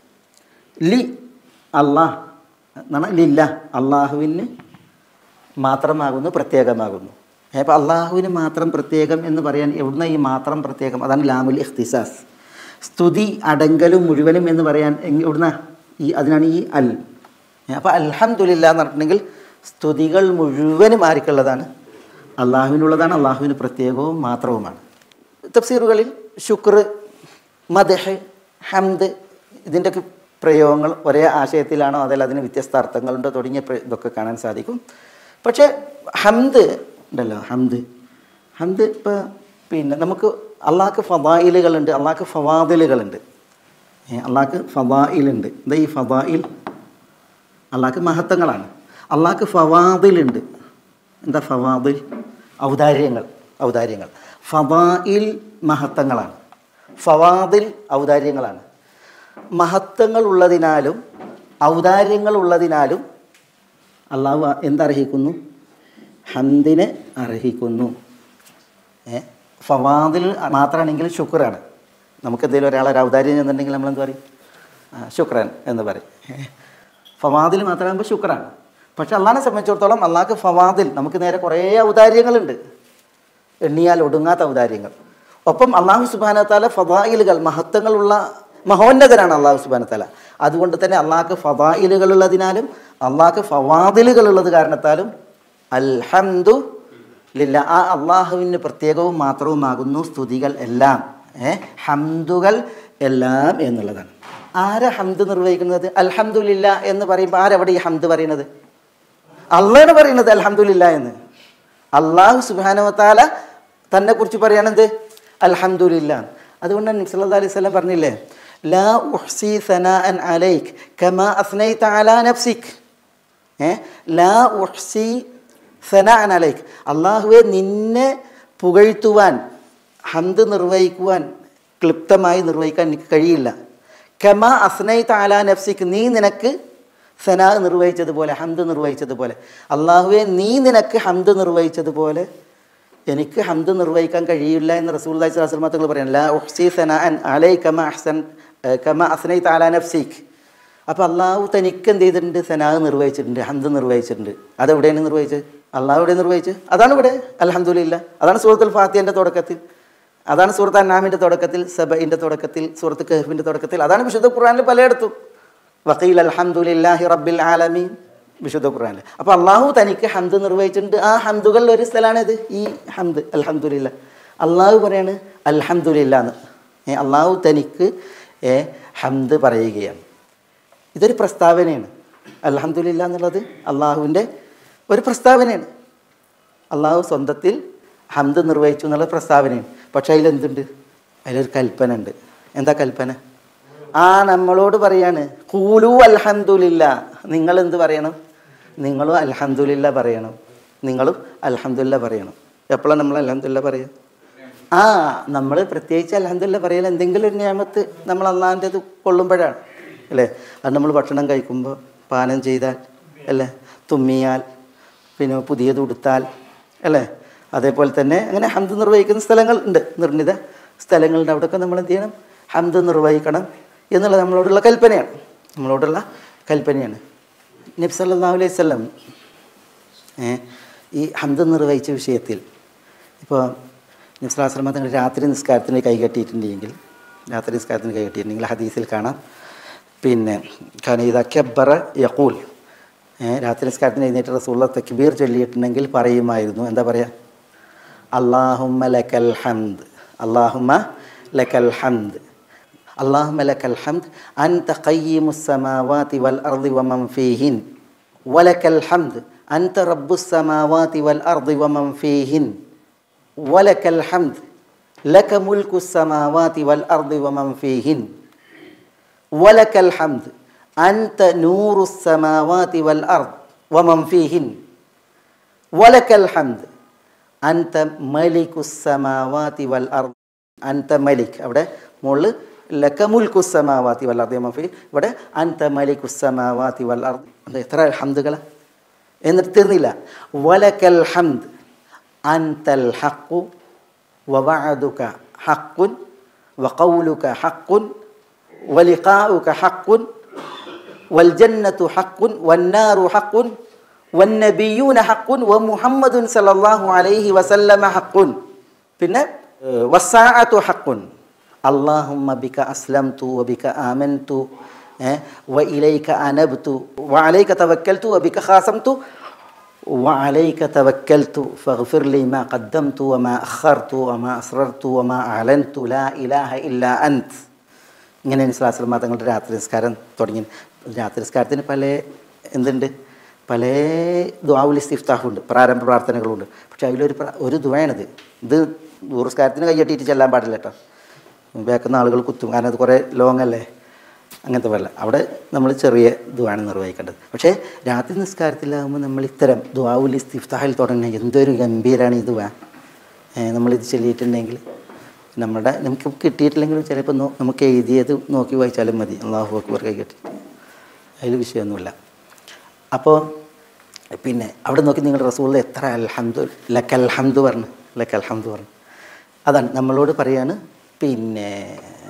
ലി അള്ളാഹ് എന്നാണ് ലില്ല അള്ളാഹുവിന് മാത്രമാകുന്നു പ്രത്യേകമാകുന്നു അപ്പോൾ അള്ളാഹുവിന് മാത്രം പ്രത്യേകം എന്ന് പറയാൻ എവിടുന്ന ഈ മാത്രം പ്രത്യേകം അതാണ് ലാമുൽ ഇഖ്തിസാസ് സ്തുതി അടങ്കലും മുഴുവനും എന്ന് പറയാൻ എങ് എവിടുന്ന ഈ അതിനാണ് ഈ അൽ അപ്പോൾ അൽഹംദുലില്ല എന്ന് പറഞ്ഞിട്ടുണ്ടെങ്കിൽ സ്തുതികൾ മുഴുവനും ആർക്കുള്ളതാണ് അള്ളാഹുവിനുള്ളതാണ് അള്ളാഹുവിന് പ്രത്യേകവും മാത്രവുമാണ് തഫ്സീറുകളിൽ ശുക്ർ മദഹ് ഹംദ് ഇതിൻ്റെയൊക്കെ പ്രയോഗങ്ങൾ ഒരേ ആശയത്തിലാണോ അതല്ല അതിന് വ്യത്യസ്ത അർത്ഥങ്ങളുണ്ടോ തുടങ്ങിയ പ്ര- ഇതൊക്കെ കാണാൻ സാധിക്കും പക്ഷേ ഹംദ് ഉണ്ടല്ലോ ഹംദ് ഹംദ് ഇപ്പോൾ പിന്നെ നമുക്ക് അള്ളാഹ്ക്ക് ഫവായിലുകളുണ്ട് അള്ളാഹ്ക്ക് ഫവാദിലുകളുണ്ട് അള്ളാഹ്ക്ക് ഫവായിലുണ്ട് എന്താ ഈ ഫവായിൽ അള്ളാഹ്ക്ക് മഹത്വങ്ങളാണ് അള്ളാഹ്ക്ക് ഫവാദിലുണ്ട് എന്താ ഫവാദിൽ ഔദാര്യങ്ങൾ ഔദാര്യങ്ങൾ ഫവായിൽ മഹത്വങ്ങളാണ് ഫവാദിൽ ഔദാര്യങ്ങളാണ് മഹത്വങ്ങൾ ഉള്ളതിനാലും ഔദാര്യങ്ങൾ ഉള്ളതിനാലും അള്ളാഹു എന്തർഹിക്കുന്നു ഹന്ദിനെ അർഹിക്കുന്നു ഏ ഫവാദിൽ മാത്രമാണെങ്കിൽ ശുക്രാണ് നമുക്ക് എന്തെങ്കിലും ഒരാളെ ഒരു ഔദാര്യം ചെന്നുണ്ടെങ്കിൽ നമ്മൾ എന്ത് പറയും ആ, ശുക്രൻ എന്ന് പറയും ഫവാദിൽ മാത്രമാകുമ്പോൾ ശുക്രാണ് പക്ഷെ അള്ളാഹിനെ സംബന്ധിച്ചിടത്തോളം അള്ളാഹ്ക്ക് ഫവാദിൽ നമുക്ക് നേരെ കുറേ ഔദാര്യങ്ങളുണ്ട് എണ്ണിയാൽ ഒടുങ്ങാത്ത ഔദാര്യങ്ങൾ ഒപ്പം അള്ളാഹു സുബാനത്താല ഫവായിലുകൾ മഹത്വങ്ങളുള്ള മഹോന്നതനാണ് അള്ളാഹു സുബാനത്താല അതുകൊണ്ട് തന്നെ അള്ളാഹ്ക്ക് ഫവായിലുകളുള്ളതിനാലും അള്ളാഹ്ക്ക് ഫവാദിലുകളുള്ളത് കാരണത്താലും അൽഹംദു ലില്ല ആ അള്ളാഹുവിന് പ്രത്യേകവും മാത്രവുമാകുന്നു സ്തുതികൾ എല്ലാം ഏ ഹംദുകൾ എല്ലാം എന്നുള്ളതാണ് ആരാ ഹംദ് നിർവഹിക്കുന്നത് അൽഹംദുലില്ല എന്ന് പറയുമ്പോൾ ആരവിടെ ഈ ഹംദ് പറയുന്നത് അള്ളാണ് പറയുന്നത് അൽഹംദുലില്ല എന്ന് അള്ളാഹു സുബാനവത്താല തന്നെ കുറിച്ച് പറയാണെന്ത് അൽഹംദുലില്ല അതുകൊണ്ടാണ് നബ്സല്ലാ അലൈഹി സ്വലം പറഞ്ഞില്ലേ ലാ ഉഹ്സി സനാഅൻ അലൈക് കമാ അസ്നൈത അലാ നഫ്സിക് ഏ ലാ ഉഹ്സി സനാഅൻ അലൈക് അള്ളാഹുവെ നിന്നെ പുകഴ്ത്തുവാൻ ഹംദ് നിർവഹിക്കുവാൻ ക്ലിപ്തമായി നിർവഹിക്കാൻ എനിക്ക് കഴിയില്ല കമാ അസ്നൈത അലാ നഫ്സിക് നീ നിനക്ക് സനാ നിർവഹിച്ചതുപോലെ ഹംദ് നിർവഹിച്ചതുപോലെ അള്ളാഹുവെ നീ നിനക്ക് ഹംദ് നിർവഹിച്ചതുപോലെ എനിക്ക് ഹംദ് നിർവഹിക്കാൻ കഴിയില്ല എന്ന് റസൂൽ സ്വലാസ്ലമ തങ്ങൾ പറയാം ലാ ഉഹ്സി സനാ അൻ അലൈ കമ അഹ്സൻ ഏ, കമ അസ്നൈത അലാ നഫ്സിക് അപ്പോൾ അള്ളാഹു തനിക്ക് എന്ത് ചെയ്തിട്ടുണ്ട് സനാ നിർവഹിച്ചിട്ടുണ്ട് ഹംദ് നിർവഹിച്ചിട്ടുണ്ട് അതെവിടെയാണ് നിർവഹിച്ചത് അള്ളാഹു എവിടെ നിർവഹിച്ചത് അതാണ് ഇവിടെ അൽഹംദുലില്ല അതാണ് സൂറത്തുൽ ഫാത്തിയൻ്റെ തുടക്കത്തിൽ അതാണ് സൂറത്ത് അന്നാമിൻ്റെ തുടക്കത്തിൽ സബയിൻ്റെ തുടക്കത്തിൽ സൂറത്ത് കഹഫിൻ്റെ തുടക്കത്തിൽ അതാണ് വിശുദ്ധ ഖുർആനിൽ പലയിടത്തും വക്കീൽ അൽഹംദുലില്ലാഹി റബ്ബിൽ ആലമീൻ വിശുദ്ധ ഖുർആനിൽ അപ്പോൾ അള്ളാഹു തനിക്ക് ഹംദ് നിർവഹിച്ചിട്ടുണ്ട് ആ ഹംദുകളിൽ ഒരു സ്ഥലമാണിത് ഈ ഹംദ് അൽഹംദുലില്ല അള്ളാഹു പറയാണ് അൽഹംദുലില്ല എന്ന് ഏ, അള്ളാഹു തനിക്ക് ഏ, ഹംദ് പറയുകയാണ് ഇതൊരു പ്രസ്താവനയാണ് അൽഹംദുലില്ല എന്നുള്ളത് അള്ളാഹുവിൻ്റെ ഒരു പ്രസ്താവനയാണ് അള്ളാഹു സ്വന്തത്തിൽ ഹംദ് നിർവഹിച്ചു എന്നുള്ള പ്രസ്താവനയാണ് പക്ഷേ അതിലെന്തുണ്ട് അതിലൊരു കൽപ്പന ഉണ്ട് എന്താ കൽപ്പന ആ നമ്മളോട് പറയാണ് കൂലു അൽഹംദുലില്ല നിങ്ങൾ എന്ത് പറയണം നിങ്ങളും അൽഹംദുലില്ല പറയണം നിങ്ങളും അൽഹംദുലില്ല പറയണം എപ്പോഴാണ് നമ്മൾ അൽഹംദുലില്ല പറയുക ആ നമ്മൾ പ്രത്യേകിച്ച് അൽഹംദുലില്ല പറയൽ എന്തെങ്കിലും ഒരു നിയമത്ത് നമ്മൾ അള്ളാഹിൻ്റെത് കൊള്ളുമ്പോഴാണ് അല്ലേ അത് നമ്മൾ ഭക്ഷണം കഴിക്കുമ്പോൾ പാനം ചെയ്താൽ അല്ലേ തുമ്മിയാൽ പിന്നെ പുതിയത് ഉടുത്താൽ അല്ലേ അതേപോലെ തന്നെ അങ്ങനെ ഹംദ് നിർവഹിക്കുന്ന സ്ഥലങ്ങൾ ഉണ്ട് നിർണിത സ്ഥലങ്ങളുണ്ട് അവിടെയൊക്കെ നമ്മൾ എന്ത് ചെയ്യണം ഹംദ് നിർവഹിക്കണം എന്നുള്ളത് നമ്മളോടുള്ള കൽപ്പനയാണ് നമ്മളോടുള്ള കൽപ്പനയാണ് നബി സല്ലല്ലാഹു അലൈഹി വസല്ലം ഏ, ഈ ഹംദ് നിർവഹിച്ച വിഷയത്തിൽ ഇപ്പോൾ നിസ്ലാശ്രമ തങ്ങൾ രാത്രി നിസ്കാരത്തിന് കൈകെട്ടിയിട്ടുണ്ടെങ്കിൽ രാത്രി നിസ്കാരത്തിന് കൈകെട്ടിയിട്ടുണ്ടെങ്കിൽ ഹദീസിൽ കാണാം പിന്നെ ഖനീദ കബ്ബറ യഖൂൽ ഏ, രാത്രി നിസ്കാരത്തിന് എഴുന്നേറ്റ് റസൂള്ള തക്ബീർ ചൊല്ലിയിട്ടുണ്ടെങ്കിൽ പറയുമായിരുന്നു എന്താ പറയുക അള്ളാഹുമ്മ ലക്കൽ ഹംദ് അള്ളാഹുമ്മ ലക്കൽ ഹംദ് اللهم لك الحمد أنت قيم السماوات والأرض ومن فيهن ولك الحمد أنت رب السماوات والأرض ومن فيهن ولك الحمد لك ملك السماوات والأرض ومن فيهن ولك الحمد أنت نور السماوات والأرض ومن فيهن ولك الحمد أنت ملك السماوات والأرض أنت ملك അവിടെ മുകളിൽ ലക മുൽക്കു സമാവാത്തി വൽ അർദി വമൻ ഫീ ഇവിടെ അൻത മലിക്കു സമാവാത്തി വൽ അർദ് അത് എത്ര ഹംദുകളാ എന്നിട്ട് തീർന്നില്ല വലക്കൽ ഹംദ് അൻതൽ ഹഖു വവഅദുക ഹഖുൻ വഖൗലുക ഹഖുൻ ولقاؤك حق والجنة حق والنار حق والنبيون حق ومحمد صلى الله عليه وسلم حق പിന്നെ വസാഅത്തു ഹഖുൻ അള്ളാഹുമ്മ ബിക അസ്ലംതു വബിക ആമൻതു വഇലൈക അനബ്തു വഅലൈക തവക്കൽതു വബിക ഖാസംതു وعليك توكلت فاغفر لي ما قدمت وما أخرت وما أسررت وما أعلنت لا إله إلا أنت ഇങ്ങനെ നിസ്ലാസ്ലമ തങ്ങളുടെ രാത്രി നിസ്കാരം തുടങ്ങി രാത്രി നിസ്കാരത്തിന് പല എന്തുണ്ട് പല ദുആവുൽ ഇസ്തിഫ്താഹുണ്ട് പ്രാരംഭ പ്രാർത്ഥനകളുണ്ട് പക്ഷെ അതിലൊരു പ്ര- ഒരു ദുആയാണിത് ഇത് ദൂരസ്കാരത്തിന് കൈയ്യട്ടിയിട്ട് ചെല്ലാൻ പാടില്ല കേട്ടോ വേക്കുന്ന ആളുകൾ കുത്തും കാരണം അത് കുറേ ലോങ് അല്ലേ അങ്ങനത്തെ പോലെ അവിടെ നമ്മൾ ചെറിയ ദുആണ് നിർവഹിക്കേണ്ടത് പക്ഷേ രാത്രി നിസ്കാരത്തിലാകുമ്പോൾ നമ്മൾ ഇത്തരം ദുആവുൽ ഇസ്തിഫ്താഹിൽ തുടങ്ങുന്ന എന്തൊരു ഗംഭീരമാണ് ഈ ദുആ ഏ, നമ്മളിത് ചൊല്ലിയിട്ടുണ്ടെങ്കിൽ നമ്മുടെ നമുക്ക് കിട്ടിയിട്ടില്ലെങ്കിലും ചിലപ്പോൾ നോ- നമുക്ക് എഴുതിയത് നോക്കി വായിച്ചാലും മതി അള്ളാഹു അക്ബർ കൈ കെട്ടി അതിൽ വിഷയമൊന്നുമില്ല അപ്പോൾ പിന്നെ അവിടെ നോക്കി നിങ്ങൾ റസൂൾ എത്ര അൽഹംദു ലക്കൽ ഹംദ് പറഞ്ഞു ലക്കൽ ഹംദ് പറഞ്ഞു അതാണ് നമ്മളോട് പറയാണ് പിന്നെ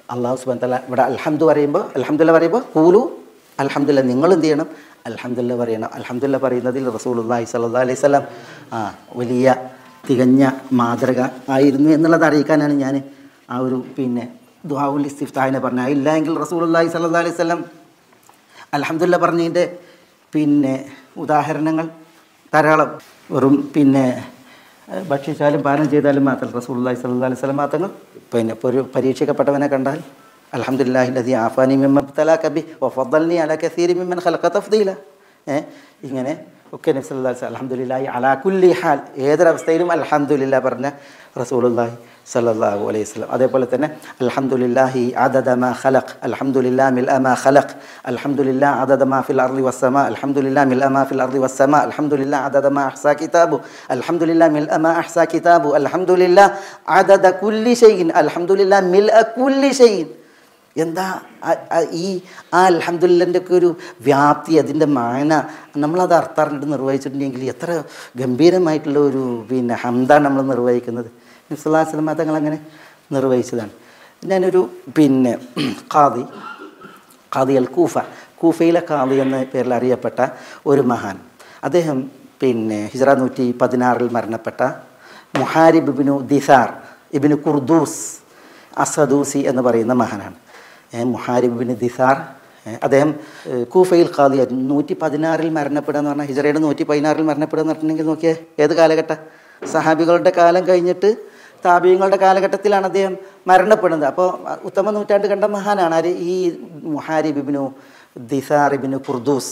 അള്ളാഹു സുബാൻ തല ഇവിടെ അൽഹംദു പറയുമ്പോൾ അൽഹംദുല്ല പറയുമ്പോൾ കൂലു അൽഹംദുല്ല നിങ്ങൾ എന്ത് ചെയ്യണം അൽഹംദുല്ല പറയണം അൽഹംദുല്ല പറയുന്നതിൽ റസൂലുള്ളാഹി സ്വല്ലല്ലാഹി അലൈഹി വസല്ലം ആ വലിയ തികഞ്ഞ മാതൃക ആയിരുന്നു എന്നുള്ളത് അറിയിക്കാനാണ് ഞാൻ ആ ഒരു പിന്നെ ദുഹാവുൽ ഇസ്തിഫ്താഹിനെ പറഞ്ഞത് ഇല്ല എങ്കിൽ റസൂലുള്ളാഹി സ്വല്ലല്ലാഹി അലൈഹി വസല്ലം അൽഹംദുല്ല പറഞ്ഞതിൻ്റെ പിന്നെ ഉദാഹരണങ്ങൾ ധാരാളം വെറും പിന്നെ ഏഹ്, ഭക്ഷിച്ചാലും പാനം ചെയ്താലും മാത്രം റസൂലുള്ളാഹി സ്വല്ലല്ലാഹി അലൈഹി വസല്ലം മാത്രങ്ങൾ പിന്നെ ഇപ്പോൾ ഒരു പരീക്ഷിക്കപ്പെട്ടവനെ കണ്ടാൽ അൽഹംദുലില്ലാഹി ലദി ആഫാനി മിമ്മൻ ഇബ്തലാക ബി വഫദ്ദൽനി അലാ കസീരി മിമ്മൻ ഖലഖ തഫ്ദീല ഏഹ് ഇങ്ങനെ ഒക്കെ നബി സല്ലല്ലാഹു അലൈഹി വസല്ലം അൽഹംദുലില്ലാഹി അലാ കുല്ലി ഹാൽ ഏതൊരവസ്ഥയിലും അൽഹംദുലില്ലാ പറഞ്ഞ റസൂലുള്ളാഹി സല്ലല്ലാഹു അലൈഹി വസല്ലം അതേപോലെ തന്നെ അൽഹംദുലില്ലാഹി അദദ മാ ഖലഖ് അൽഹംദുലില്ലാ മിൽഅ മാ ഖലഖ് അൽഹംദുലില്ലാ അദദ മാ ഫിൽ അർളി വസ്സമാ അൽഹംദുലില്ലാ മിൽഅ മാ ഫിൽ അർളി വസ്സമാ അൽഹംദുലില്ലാ അദദ മാ അഹ്സാ കിതാബു അൽഹംദുലില്ലാ മിൽഅ മാ അഹ്സാ കിതാബു അൽഹംദുലില്ലാ അദദ കുല്ലി ഷൈഇൻ അൽഹംദുലില്ലാ മിൽഅ കുല്ലി ഷൈഇൻ എന്താ ആ- ആ- ഈ ആ അൽഹംദുലില്ലൻ്റെ ഒക്കെ ഒരു വ്യാപ്തി അതിൻ്റെ മാന നമ്മളത് അർത്ഥറിഞ്ഞിട്ട് നിർവഹിച്ചിട്ടുണ്ടെങ്കിൽ എത്ര ഗംഭീരമായിട്ടുള്ള ഒരു പിന്നെ ഹംദാണ് നമ്മൾ നിർവഹിക്കുന്നത് നിസ്ലാസ്ലം തങ്ങൾ അങ്ങനെ നിർവഹിച്ചതാണ് ഞാനൊരു പിന്നെ ഖാദി ഖാദി അൽ കൂഫ കൂഫയിലെ ഖാദി എന്ന പേരിൽ അറിയപ്പെട്ട ഒരു മഹാൻ അദ്ദേഹം പിന്നെ ഹിജ്റ നൂറ്റി പതിനാറിൽ മരണപ്പെട്ട മുഹാരിബ് ഇബിനു ദിസാർ ഇബിനു കുർദൂസ് അസദൂസി എന്ന് പറയുന്ന മഹാനാണ് ഏ, മുഹാരിബ് ഇബിന് ദിസാർ ഏ, അദ്ദേഹം ഏ, കൂഫയിൽ ഖാദിയായിരുന്നു നൂറ്റി പതിനാറിൽ മരണപ്പെടുക എന്ന് പറഞ്ഞാൽ ഹിജറയുടെ നൂറ്റി പതിനാറിൽ മരണപ്പെടുക എന്ന് പറഞ്ഞിട്ടുണ്ടെങ്കിൽ നോക്കിയേ ഏത് കാലഘട്ട സഹാബികളുടെ കാലം കഴിഞ്ഞിട്ട് താപീയങ്ങളുടെ കാലഘട്ടത്തിലാണ് അദ്ദേഹം മരണപ്പെടുന്നത് അപ്പോൾ ഉത്തമ നൂറ്റാണ്ട് കണ്ട മഹാനാണ് ആര് ഈ മുഹാരിബ് ഇബിനു ദിസാർ ഇബിനു കുർദൂസ്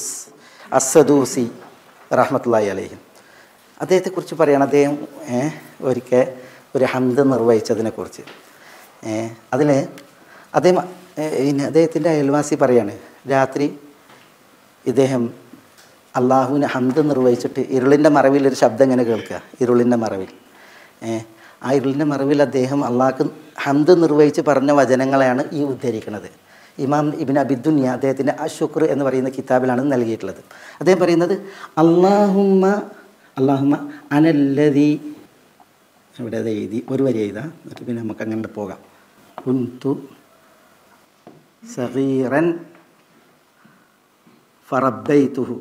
അസദൂസി റഹ്മത്തുള്ളാഹി അലൈഹിം അദ്ദേഹത്തെക്കുറിച്ച് പറയുകയാണ് അദ്ദേഹം ഏ, ഒരിക്കൽ ഒരു ഹന്ത് നിർവഹിച്ചതിനെക്കുറിച്ച് അതിൽ അദ്ദേഹം ഏ, പിന്നെ അദ്ദേഹത്തിൻ്റെ അയൽവാസി പറയാണ് രാത്രി ഇദ്ദേഹം അള്ളാഹുവിന് ഹന്ത് നിർവഹിച്ചിട്ട് ഇരുളിൻ്റെ മറവിൽ ഒരു ശബ്ദം ഇങ്ങനെ കേൾക്കുക ഇരുളിൻ്റെ മറവിൽ ഏ, ആ ഇരുളിൻ്റെ മറവിൽ അദ്ദേഹം അള്ളാഹ്ക്ക് ഹന്ത് നിർവഹിച്ച് പറഞ്ഞ വചനങ്ങളെയാണ് ഈ ഉദ്ധരിക്കുന്നത് ഇമാം ഇബിൻ അബിദുന്യ അദ്ദേഹത്തിൻ്റെ അഷുക്ർ എന്ന് പറയുന്ന കിതാബിലാണ് നൽകിയിട്ടുള്ളത് അദ്ദേഹം പറയുന്നത് അള്ളാഹുമ്മ അള്ളാഹുമ്മ അനല്ലതി ഇവിടെ അത് എഴുതി ഒരു വരി എഴുതാം എന്നിട്ട് പിന്നെ നമുക്ക് അങ്ങനെ പോകാം കുന്തു സഗീറൻ ഫറബൈതുഹു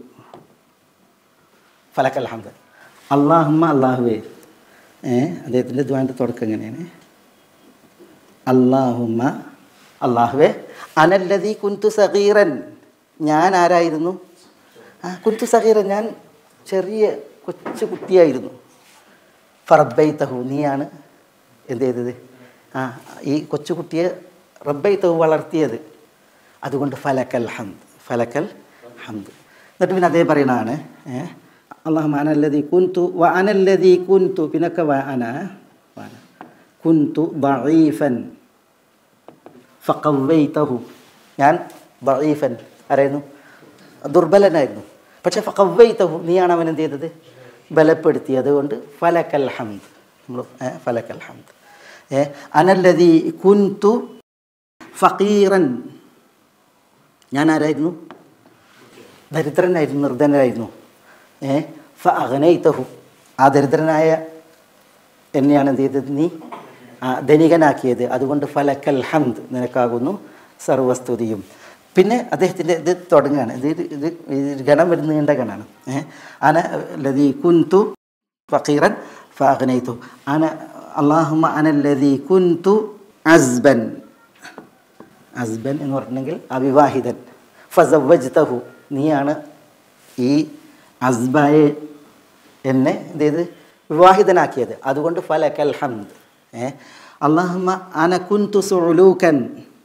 ഫലക്കൽ ഹംദ് അള്ളാഹുമ്മ അള്ളാഹുവേ ഏ അദ്ദേഹത്തിൻ്റെ ദ്വാൻ്റെ തുടക്കം എങ്ങനെയാണ് അള്ളാഹുമ്മ അള്ളാഹുവേ അനല്ലതി കുന്തു സഗീറൻ ഞാൻ ആരായിരുന്നു ആ കുന്തു സഗീറൻ ഞാൻ ചെറിയ കൊച്ചു കുട്ടിയായിരുന്നു ഫറബൈത്തഹു നീയാണ് എന്ത് ചെയ്തത് ആ ഈ കൊച്ചുകുട്ടിയെ റബ്ബൈത്തഹു വളർത്തിയത് അതുകൊണ്ട് ഫലക്കൽ ഹംദ് ഫലക്കൽ ഹംദ് എന്നിട്ട് പിന്നെ അതേ പറയണതാണ് അള്ളാഹു അനല്ലതി കുന്തു വ അനല്ലതി കുന്തു പിന്നൊക്കെ വ അന വ അന. കുന്തു ബഈഫൻ ഫഖവൈതഹു ഞാൻ ബഈഫൻ ആരായിരുന്നു ദുർബലനായിരുന്നു പക്ഷെ ഫഖവൈതഹു നീയാണ് അവൻ എന്ത് ചെയ്തത് ബലപ്പെടുത്തിയത് കൊണ്ട് ഫലക്കൽ ഹംദ് നമ്മൾ ഏ, ഫലക്കൽ ഹംദ് ഏ അനല്ലതി കുന്തു ഫക്കീറൻ ഞാൻ ആരായിരുന്നു ദരിദ്രനായിരുന്നു നിർധനരായിരുന്നു ഏ ഫ അഹനൈതഹു ആ ദരിദ്രനായ എന്നെയാണ് എന്ത് ചെയ്തത് നീ ആ, ധനികനാക്കിയത് അതുകൊണ്ട് ഫലക്കൽ ഹംദ് നിനക്കാകുന്നു സർവസ്തുതിയും പിന്നെ അദ്ദേഹത്തിൻ്റെ ഇത് തുടങ്ങുകയാണ് ഇത് ഇത് ഇത് ഇത് ഗണം വരുന്ന നീണ്ട ഗണമാണ് ഏഹ് അന ലതി കുന്തു ഫക്കീറൻ ഫഅഗ്നൈതു അന അള്ളാഹുമ അന ലതി കുന്തു അസ്ബൻ അസ്ബൻ എന്ന് പറഞ്ഞിട്ടുണ്ടെങ്കിൽ അവിവാഹിതൻ ഫസവജ്തഹു നീയാണ് ഈ അസ്ബായെ എന്നെ എന്ത് ചെയ്ത് വിവാഹിതനാക്കിയത് അതുകൊണ്ട് ഫലക്കൽ ഹംദ് ഏ അള്ളാഹുമ അന കുന്തു സുലൂക്കൻ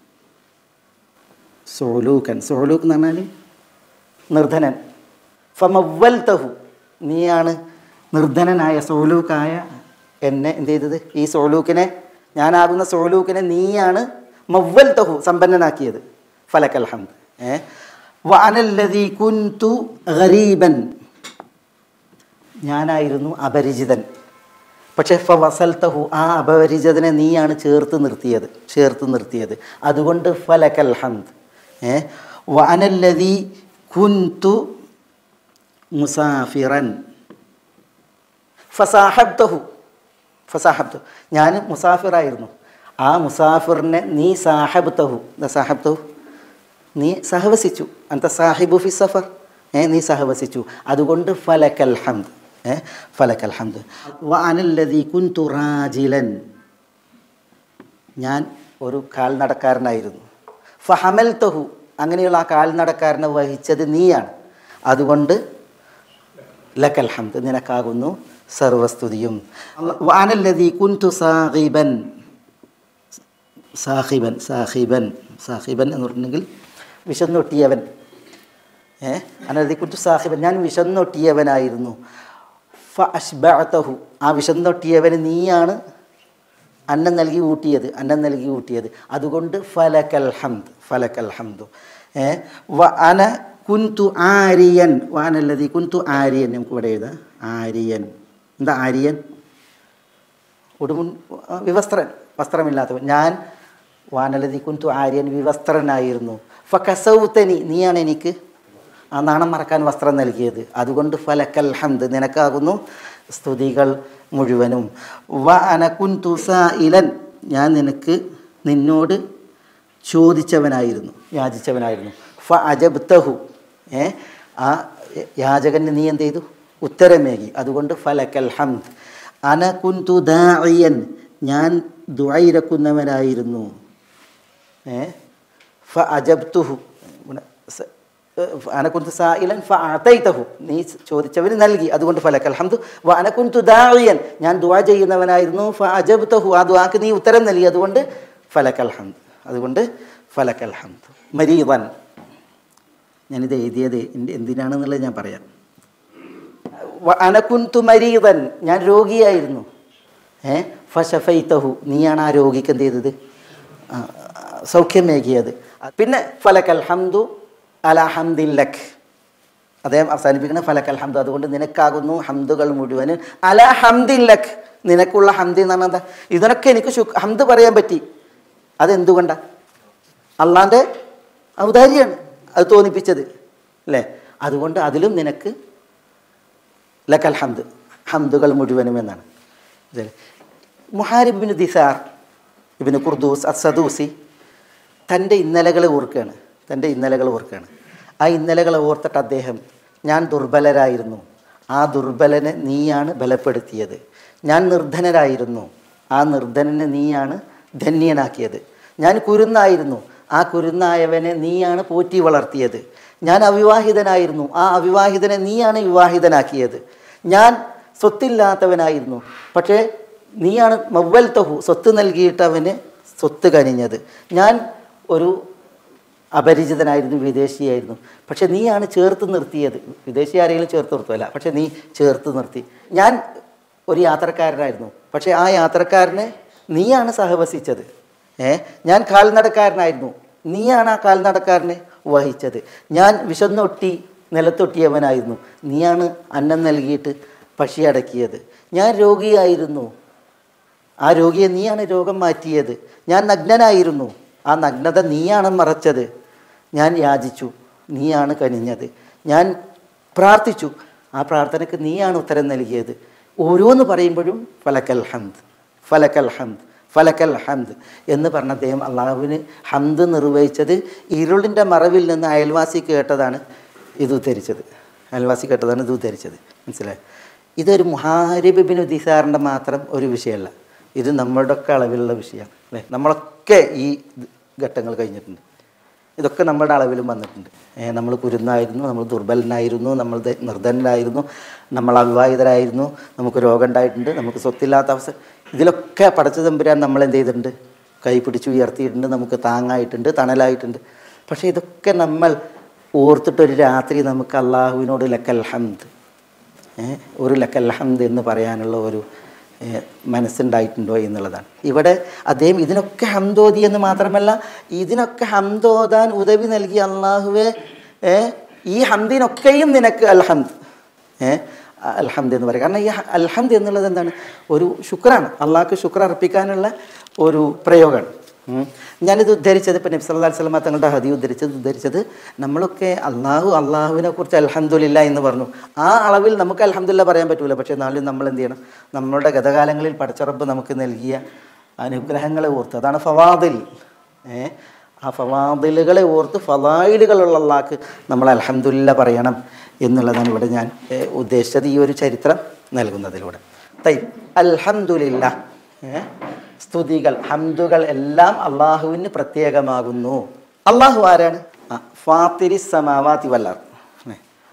സുലൂക്കൻ സുലൂക്ക് എന്ന് പറഞ്ഞാൽ നിർധനൻ ഫമവ്വൽതഹു നീയാണ് നിർധനനായ സോലൂക്കായ എന്നെ എന്ത് ചെയ്തത് ഈ സോലൂക്കിനെ ഞാനാകുന്ന സോലൂക്കിനെ നീയാണ് മവ്വൽതഹു സമ്പന്നനാക്കിയത് ഫലക്കൽ ഹംദ് ഏ വഅനല്ലദീ കുന്തു ഗരീബൻ ഞാനായിരുന്നു അപരിചിതൻ പക്ഷേ ഫ വസൽത്തഹു ആ അപരിചിതനെ നീയാണ് ചേർത്ത് നിർത്തിയത് ചേർത്ത് നിർത്തിയത് അതുകൊണ്ട് ഫലക്കൽ ഹംദ് ഏ വഅനല്ലദീ കുന്തു മുസാഫിറൻ ഫസാഹബ്തഹു ഫസാഹബ്തു ഞാൻ മുസാഫിറായിരുന്നു ആ മുസാഫിറിനെ നീ സാഹബത്തഹു എന്താ സാഹബത്തഹു നീ സഹവസിച്ചു അന്ത സാഹിബു ഫി സഫർ ഏ നീ സഹവസിച്ചു അതുകൊണ്ട് ഫലക്കൽ ഹംദ് ഏ ഫലക്കൽ ഹംദ് വാനല്ലതി കുന്തു റാജിലൻ ഞാൻ ഒരു കാൽനടക്കാരനായിരുന്നു ഫഹമൽ തഹു അങ്ങനെയുള്ള ആ കാൽനടക്കാരനെ വഹിച്ചത് നീയാണ് അതുകൊണ്ട് ലക്കൽ ഹംദ് നിനക്കാകുന്നു സർവസ്തുതിയും വാനല്ലതി കുന്തു സാഹിബൻ സാഹിബൻ സാഹിബൻ സാഹിബൻ എന്ന് പറഞ്ഞിട്ടുണ്ടെങ്കിൽ വിശന്നൊട്ടിയവൻ ഏ അനലതി കുന്തു സാഹിബൻ ഞാൻ വിശന്നൊട്ടിയവനായിരുന്നു ഫ അഷ്ബഅതഹു ആ വിശന്നൊട്ടിയവന് നീയാണ് അന്നം നൽകി ഊട്ടിയത് അന്നം നൽകി ഊട്ടിയത് അതുകൊണ്ട് ഫലക്കൽ ഹംദ് ഫലക്കൽ ഹംദു ഏ വ അന കുന്തു ആര്യൻ വാനല്ലതി കുന്തു ആര്യൻ നമുക്ക് ഇവിടെ എഴുതാം ആര്യൻ എന്താ ആര്യൻ ഉടുമുൻ വിവസ്ത്രൻ വസ്ത്രമില്ലാത്തവൻ ഞാൻ വാനലതി കുന്തു ആര്യൻ വിവസ്ത്രനായിരുന്നു ഫസൗത്തനി നീയാണ് എനിക്ക് ആ നാണം മറക്കാൻ വസ്ത്രം നൽകിയത് അതുകൊണ്ട് ഫലക്കൽ ഹംദ് നിനക്കാകുന്നു സ്തുതികൾ മുഴുവനും വ അനകുന്തു ഇലൻ ഞാൻ നിനക്ക് നിന്നോട് ചോദിച്ചവനായിരുന്നു യാചിച്ചവനായിരുന്നു ഫ അജബ്തഹു ഏ ആ യാചകന് നീ എന്ത് ചെയ്തു ഉത്തരമേകി അതുകൊണ്ട് ഫലക്കൽ ഹംദ് അനകുന്തു ദാഇയൻ ഞാൻ ദുഐരക്കുന്നവനായിരുന്നു ഏ ഫ അജബ്തുഹു അനക്കുന്തു സായിലൻ ഫ അതൈതഹു നീ ചോദിച്ചവന് നൽകി അതുകൊണ്ട് ഫലക്കൽ ഹംദു വ അനക്കുന്തു ദാഇയൻ ഞാൻ ദുആ ചെയ്യുന്നവനായിരുന്നു ഫ അജബ്തഹു ആ ദുആക്ക് നീ ഉത്തരം നൽകി അതുകൊണ്ട് ഫലക്കൽ ഹംദ് അതുകൊണ്ട് ഫലക്കൽ ഹംദ് മരീവൻ ഞാനിത് എഴുതിയത് എൻ്റെ എന്തിനാണെന്നുള്ളത് ഞാൻ പറയാം വ അനക്കുന്തു മരീവൻ ഞാൻ രോഗിയായിരുന്നു ഏ ഫഷഫൈത്തഹു നീയാണ് ആ രോഗിക്ക് എന്ത് ചെയ്തത് ആ, സൗഖ്യമേകിയത് പിന്നെ ഫലക്കൽ ഹംദു അല ഹംദില്ലക് അദ്ദേഹം അവസാനിപ്പിക്കുന്ന ഫലക്കൽ ഹംദു അതുകൊണ്ട് നിനക്കാകുന്നു ഹംദുകൾ മുഴുവനും അല ഹംദില്ലക് നിനക്കുള്ള ഹംദി എന്ന് പറഞ്ഞാൽ എന്താ ഇതിനൊക്കെ എനിക്ക് ശുക് ഹംദ് പറയാൻ പറ്റി അതെന്തുകൊണ്ടാണ് അള്ളാൻ്റെ ഔദാര്യാണ് അത് തോന്നിപ്പിച്ചത് അല്ലേ അതുകൊണ്ട് അതിലും നിനക്ക് ലക്കൽ ഹംദ് ഹംദുകൾ മുഴുവനും എന്നാണ് ഇത് മുഹാരിബിന് ദിസാർ ഇബിന് കുർദൂസ് അസദൂസി തൻ്റെ ഇന്നലകളെ ഓർക്കുകയാണ് തൻ്റെ ഇന്നലകൾ ഓർക്കുകയാണ് ആ ഇന്നലകളെ ഓർത്തിട്ട് അദ്ദേഹം ഞാൻ ദുർബലരായിരുന്നു ആ ദുർബലനെ നീയാണ് ബലപ്പെടുത്തിയത് ഞാൻ നിർധനരായിരുന്നു ആ നിർധനനെ നീയാണ് ധന്യനാക്കിയത് ഞാൻ കുരുന്നായിരുന്നു ആ കുരുന്നായവനെ നീയാണ് പോറ്റി വളർത്തിയത് ഞാൻ അവിവാഹിതനായിരുന്നു ആ അവിവാഹിതനെ നീയാണ് വിവാഹിതനാക്കിയത് ഞാൻ സ്വത്തില്ലാത്തവനായിരുന്നു പക്ഷേ നീയാണ് മവ്വൽ തഹു സ്വത്ത് നൽകിയിട്ട് അവന് സ്വത്ത് കനിഞ്ഞത് ഞാൻ ഒരു അപരിചിതനായിരുന്നു വിദേശിയായിരുന്നു പക്ഷെ നീയാണ് ചേർത്ത് നിർത്തിയത് വിദേശി ആരെങ്കിലും ചേർത്ത് നിർത്തുമല്ല പക്ഷെ നീ ചേർത്ത് നിർത്തി ഞാൻ ഒരു യാത്രക്കാരനായിരുന്നു പക്ഷേ ആ യാത്രക്കാരനെ നീയാണ് സഹവസിച്ചത് ഏ ഞാൻ കാൽനടക്കാരനായിരുന്നു നീയാണ് ആ കാൽനടക്കാരനെ വഹിച്ചത് ഞാൻ വിശന്നൊട്ടി നിലത്തൊട്ടിയവനായിരുന്നു നീയാണ് അന്നം നൽകിയിട്ട് പശി അടക്കിയത് ഞാൻ രോഗിയായിരുന്നു ആ രോഗിയെ നീയാണ് രോഗം മാറ്റിയത് ഞാൻ നഗ്നനായിരുന്നു ആ നഗ്നത നീയാണ് മറച്ചത് ഞാൻ യാചിച്ചു നീയാണ് കനിഞ്ഞത് ഞാൻ പ്രാർത്ഥിച്ചു ആ പ്രാർത്ഥനയ്ക്ക് നീയാണ് ഉത്തരം നൽകിയത് ഓരോന്ന് പറയുമ്പോഴും ഫലക്കൽ ഹംദ് ഫലക്കൽ ഹംദ് ഫലക്കൽ ഹംദ് എന്ന് പറഞ്ഞ അദ്ദേഹം അള്ളാഹുവിന് ഹംദ് നിർവഹിച്ചത് ഇരുളിൻ്റെ മറവിൽ നിന്ന് അയൽവാസി കേട്ടതാണ് ഇത് ഉദ്ധരിച്ചത് അയൽവാസി കേട്ടതാണ് ഇത് ഉദ്ധരിച്ചത് മനസ്സിലായി ഇതൊരു മുഹാരിബിന് ഉദിസാറിൻ്റെ മാത്രം ഒരു വിഷയമല്ല ഇത് നമ്മളുടെയൊക്കെ അളവിലുള്ള വിഷയമാണ് അല്ലേ നമ്മളൊക്കെ ഈ ഘട്ടങ്ങൾ കഴിഞ്ഞിട്ടുണ്ട് ഇതൊക്കെ നമ്മുടെ അളവിലും വന്നിട്ടുണ്ട് ഏ, നമ്മൾ കുരുന്നായിരുന്നു നമ്മൾ ദുർബലനായിരുന്നു നമ്മൾ ദ- നിർധനരായിരുന്നു നമ്മൾ അവിവാഹിതരായിരുന്നു നമുക്ക് രോഗം ഉണ്ടായിട്ടുണ്ട് നമുക്ക് സ്വത്തില്ലാത്ത അവസ്ഥ ഇതിലൊക്കെ പടച്ച തമ്പുരാൻ നമ്മൾ എന്ത് ചെയ്തിട്ടുണ്ട് കൈ പിടിച്ച് ഉയർത്തിയിട്ടുണ്ട് നമുക്ക് താങ്ങായിട്ടുണ്ട് തണലായിട്ടുണ്ട് പക്ഷേ ഇതൊക്കെ നമ്മൾ ഓർത്തിട്ടൊരു രാത്രി നമുക്ക് അള്ളാഹുവിനോട് ലക്കൽ ഹംദ് ഏ, ഒരു ലക്കൽ ഹംദ് എന്ന് പറയാനുള്ള ഒരു ഏ, മനസ്സുണ്ടായിട്ടുണ്ടോ എന്നുള്ളതാണ് ഇവിടെ അദ്ദേഹം ഇതിനൊക്കെ ഹംദോദി എന്ന് മാത്രമല്ല ഇതിനൊക്കെ ഹംദോദാൻ ഉദവി നൽകിയ അള്ളാഹുവെ ഏ, ഈ ഹംദിനൊക്കെയും നിനക്ക് അൽഹംദ് ഏ അൽഹംദ് എന്ന് പറയും കാരണം ഈ ഹ- അൽഹംദ് എന്നുള്ളത് എന്താണ് ഒരു ശുക്രാണ് അള്ളാഹ്ക്ക് ശുക്ർ അർപ്പിക്കാനുള്ള ഒരു പ്രയോഗമാണ് ഉം. ഞാനിത് ഉദ്ധരിച്ചത് ഇപ്പം നബി സല്ലല്ലാഹു അലൈഹി വസല്ലമ തങ്ങളുടെ ഹദി ഉദ്ധരിച്ചത് ഉദ്ധരിച്ചത് നമ്മളൊക്കെ അള്ളാഹു അള്ളാഹുവിനെ കുറിച്ച് അൽഹംദുലില്ല എന്ന് പറഞ്ഞു ആ അളവിൽ നമുക്ക് അൽഹംദുലില്ല പറയാൻ പറ്റൂല പക്ഷേ എന്നാലും നമ്മൾ എന്ത് ചെയ്യണം നമ്മളുടെ ഗതകാലങ്ങളിൽ പടച്ചറപ്പ് നമുക്ക് നൽകിയ അനുഗ്രഹങ്ങളെ ഓർത്ത് അതാണ് ഫവാദിൽ ഏ ആ ഫവാദിലുകളെ ഓർത്ത് ഫവായിലുകളുള്ള അള്ളാഹ്ക്ക് നമ്മൾ അലഹമുല്ല പറയണം എന്നുള്ളതാണ് ഇവിടെ ഞാൻ ഏ, ഉദ്ദേശിച്ചത് ഈ ഒരു ചരിത്രം നൽകുന്നതിലൂടെ തൈ അൽഹംദുലില്ല ഏ സ്തുതികൾ ഹംദുകൾ എല്ലാം അള്ളാഹുവിന് പ്രത്യേകമാകുന്നു അള്ളാഹു ആരാണ് ആ ഫാത്തിരി സമാവാത്തി വല്ലാർ ഏ.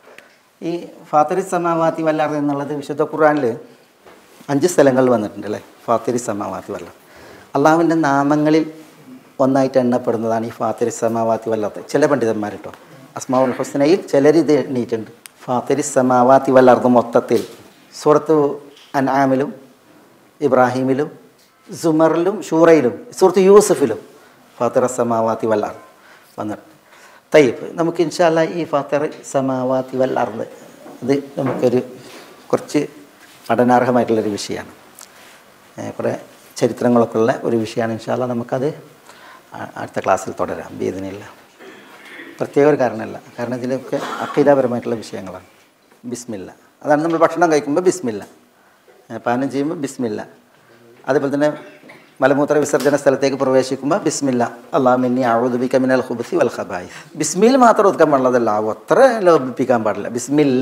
ഈ ഫാത്തിരി സമാവാത്തി വല്ലാർ എന്നുള്ളത് വിശുദ്ധ ഖുർആനിൽ അഞ്ച് സ്ഥലങ്ങളിൽ വന്നിട്ടുണ്ട് അല്ലേ ഫാത്തിരി സമാവാത്തി വല്ലാർ അള്ളാഹുവിൻ്റെ നാമങ്ങളിൽ ഒന്നായിട്ട് എണ്ണപ്പെടുന്നതാണ് ഈ ഫാത്തിരി സമാവാത്തി വല്ലാത്ത ചില പണ്ഡിതന്മാർ കേട്ടോ അസ്മാവുൽ ഹുസ്നയിൽ ചിലരിത് എണ്ണീയിട്ടുണ്ട് ഫാത്തിരി സമാവാത്തി വല്ലാർന്ന് മൊത്തത്തിൽ സൂറത്ത് അൻആമിലും ഇബ്രാഹിമിലും സുമറിലും ഷൂറയിലും സുഹൃത്ത് യൂസഫിലും ഫാത്തിറ സമാവാത്തി വൽ അർദ് വന്നിട്ടുണ്ട് തയ്യപ്പ് നമുക്ക് ഇൻഷാല്ല ഈ ഫാത്തിർ സമാവാത്തി വൽ അർദ് ഇത് നമുക്കൊരു കുറച്ച് പഠനാർഹമായിട്ടുള്ളൊരു വിഷയമാണ് ഏ, കുറേ ചരിത്രങ്ങളൊക്കെ ഉള്ള ഒരു വിഷയമാണ് ഇൻഷാല്ല നമുക്കത് ആ- അടുത്ത ക്ലാസ്സിൽ തുടരാം ബീദിനില്ല പ്രത്യേക ഒരു കാരണമല്ല കാരണം ഇതിലൊക്കെ അഖീദാപരമായിട്ടുള്ള വിഷയങ്ങളാണ് ബിസ്മില്ല അതാണ് നമ്മൾ ഭക്ഷണം കഴിക്കുമ്പോൾ ബിസ്മില്ല ഏ, പാനം ചെയ്യുമ്പോൾ ബിസ്മില്ല അതേപോലെ തന്നെ മലമൂത്ര വിസർജന സ്ഥലത്തേക്ക് പ്രവേശിക്കുമ്പോൾ ബിസ്മില്ല അള്ളാമിന്നി ആവുദിപ്പിക്കാൻ മിനൽ ഹുബസി വൽ ഖബായി ബിസ്മിൽ മാത്രം ഒതുക്കാൻ പാടുള്ളതല്ല ആവും അത്ര ലോപിപ്പിക്കാൻ പാടില്ല ബിസ്മില്ല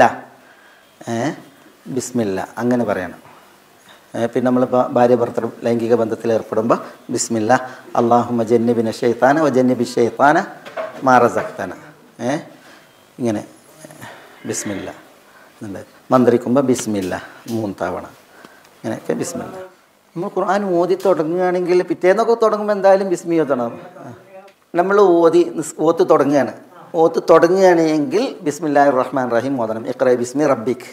ഏ ബിസ്മില്ല അങ്ങനെ പറയണം ഏ, പിന്നെ നമ്മൾ ഭാര്യ ഭർത്തൃ ലൈംഗിക ബന്ധത്തിൽ ഏർപ്പെടുമ്പോൾ ബിസ്മില്ല അള്ളാഹുമ ജന്നിബിന ഷെയ്ത്താന വ ജന്നിബി ഷെയ്ത്താന മാറസക്തന ഏ ഇങ്ങനെ ബിസ്മില്ല എന്നുണ്ട് മന്ത്രിക്കുമ്പോൾ ബിസ്മില്ല മൂന്ന് തവണ ഇങ്ങനെയൊക്കെ ബിസ്മില്ല നമ്മൾ ഖുർആൻ ഓതി തുടങ്ങുകയാണെങ്കിൽ പിറ്റേന്നൊക്കെ തുടങ്ങുമ്പോൾ എന്തായാലും ബിസ്മി ഓതണം നമ്മൾ ഓതി നിസ് ഓത്ത് തുടങ്ങുകയാണ് ഓത്ത് തുടങ്ങുകയാണെങ്കിൽ ബിസ്മില്ലാഹി റഹ്മാൻ റഹീം ഓതണം ഇഖ്റ ബിസ്മി റബ്ബിക്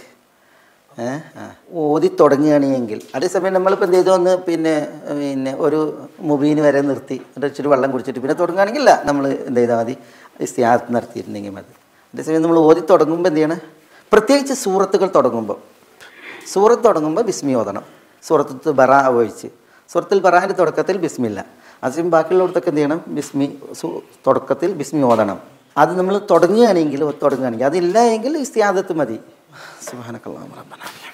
ഏ ആ. ഓതി തുടങ്ങുകയാണെങ്കിൽ അതേസമയം നമ്മളിപ്പോൾ എന്ത് ചെയ്തു ഒന്ന് പിന്നെ പിന്നെ ഒരു മുബീന് വരെ നിർത്തി എന്നിട്ട് ഇച്ചിരി വെള്ളം കുടിച്ചിട്ട് പിന്നെ തുടങ്ങുകയാണെങ്കിൽ ഇല്ല നമ്മൾ എന്ത് ചെയ്താൽ മതി ഇസ്തിയാത്ത് നടത്തിയിട്ടുണ്ടെങ്കിൽ മതി അതേസമയം നമ്മൾ ഓതി തുടങ്ങുമ്പോൾ എന്ത് ചെയ്യണം പ്രത്യേകിച്ച് സൂറത്തുകൾ തുടങ്ങുമ്പോൾ സൂറത്ത് തുടങ്ങുമ്പോൾ ബിസ്മി ഓതണം സൂറത്ത് ബറ ഒഴിച്ച് സൂറത്തിൽ ബറാൻ്റെ തുടക്കത്തിൽ ബിസ്മില്ല അതേസമയം ബാക്കിയുള്ളിടത്തൊക്കെ എന്ത് ചെയ്യണം ബിസ്മി സു- തുടക്കത്തിൽ ബിസ്മി ഓതണം അത് നമ്മൾ തുടങ്ങുകയാണെങ്കിൽ തുടങ്ങുകയാണെങ്കിൽ അതില്ല എങ്കിൽ ഇസ്തിയാദത്ത് മതി സുബാനക്കല്ലാ റബ്ബന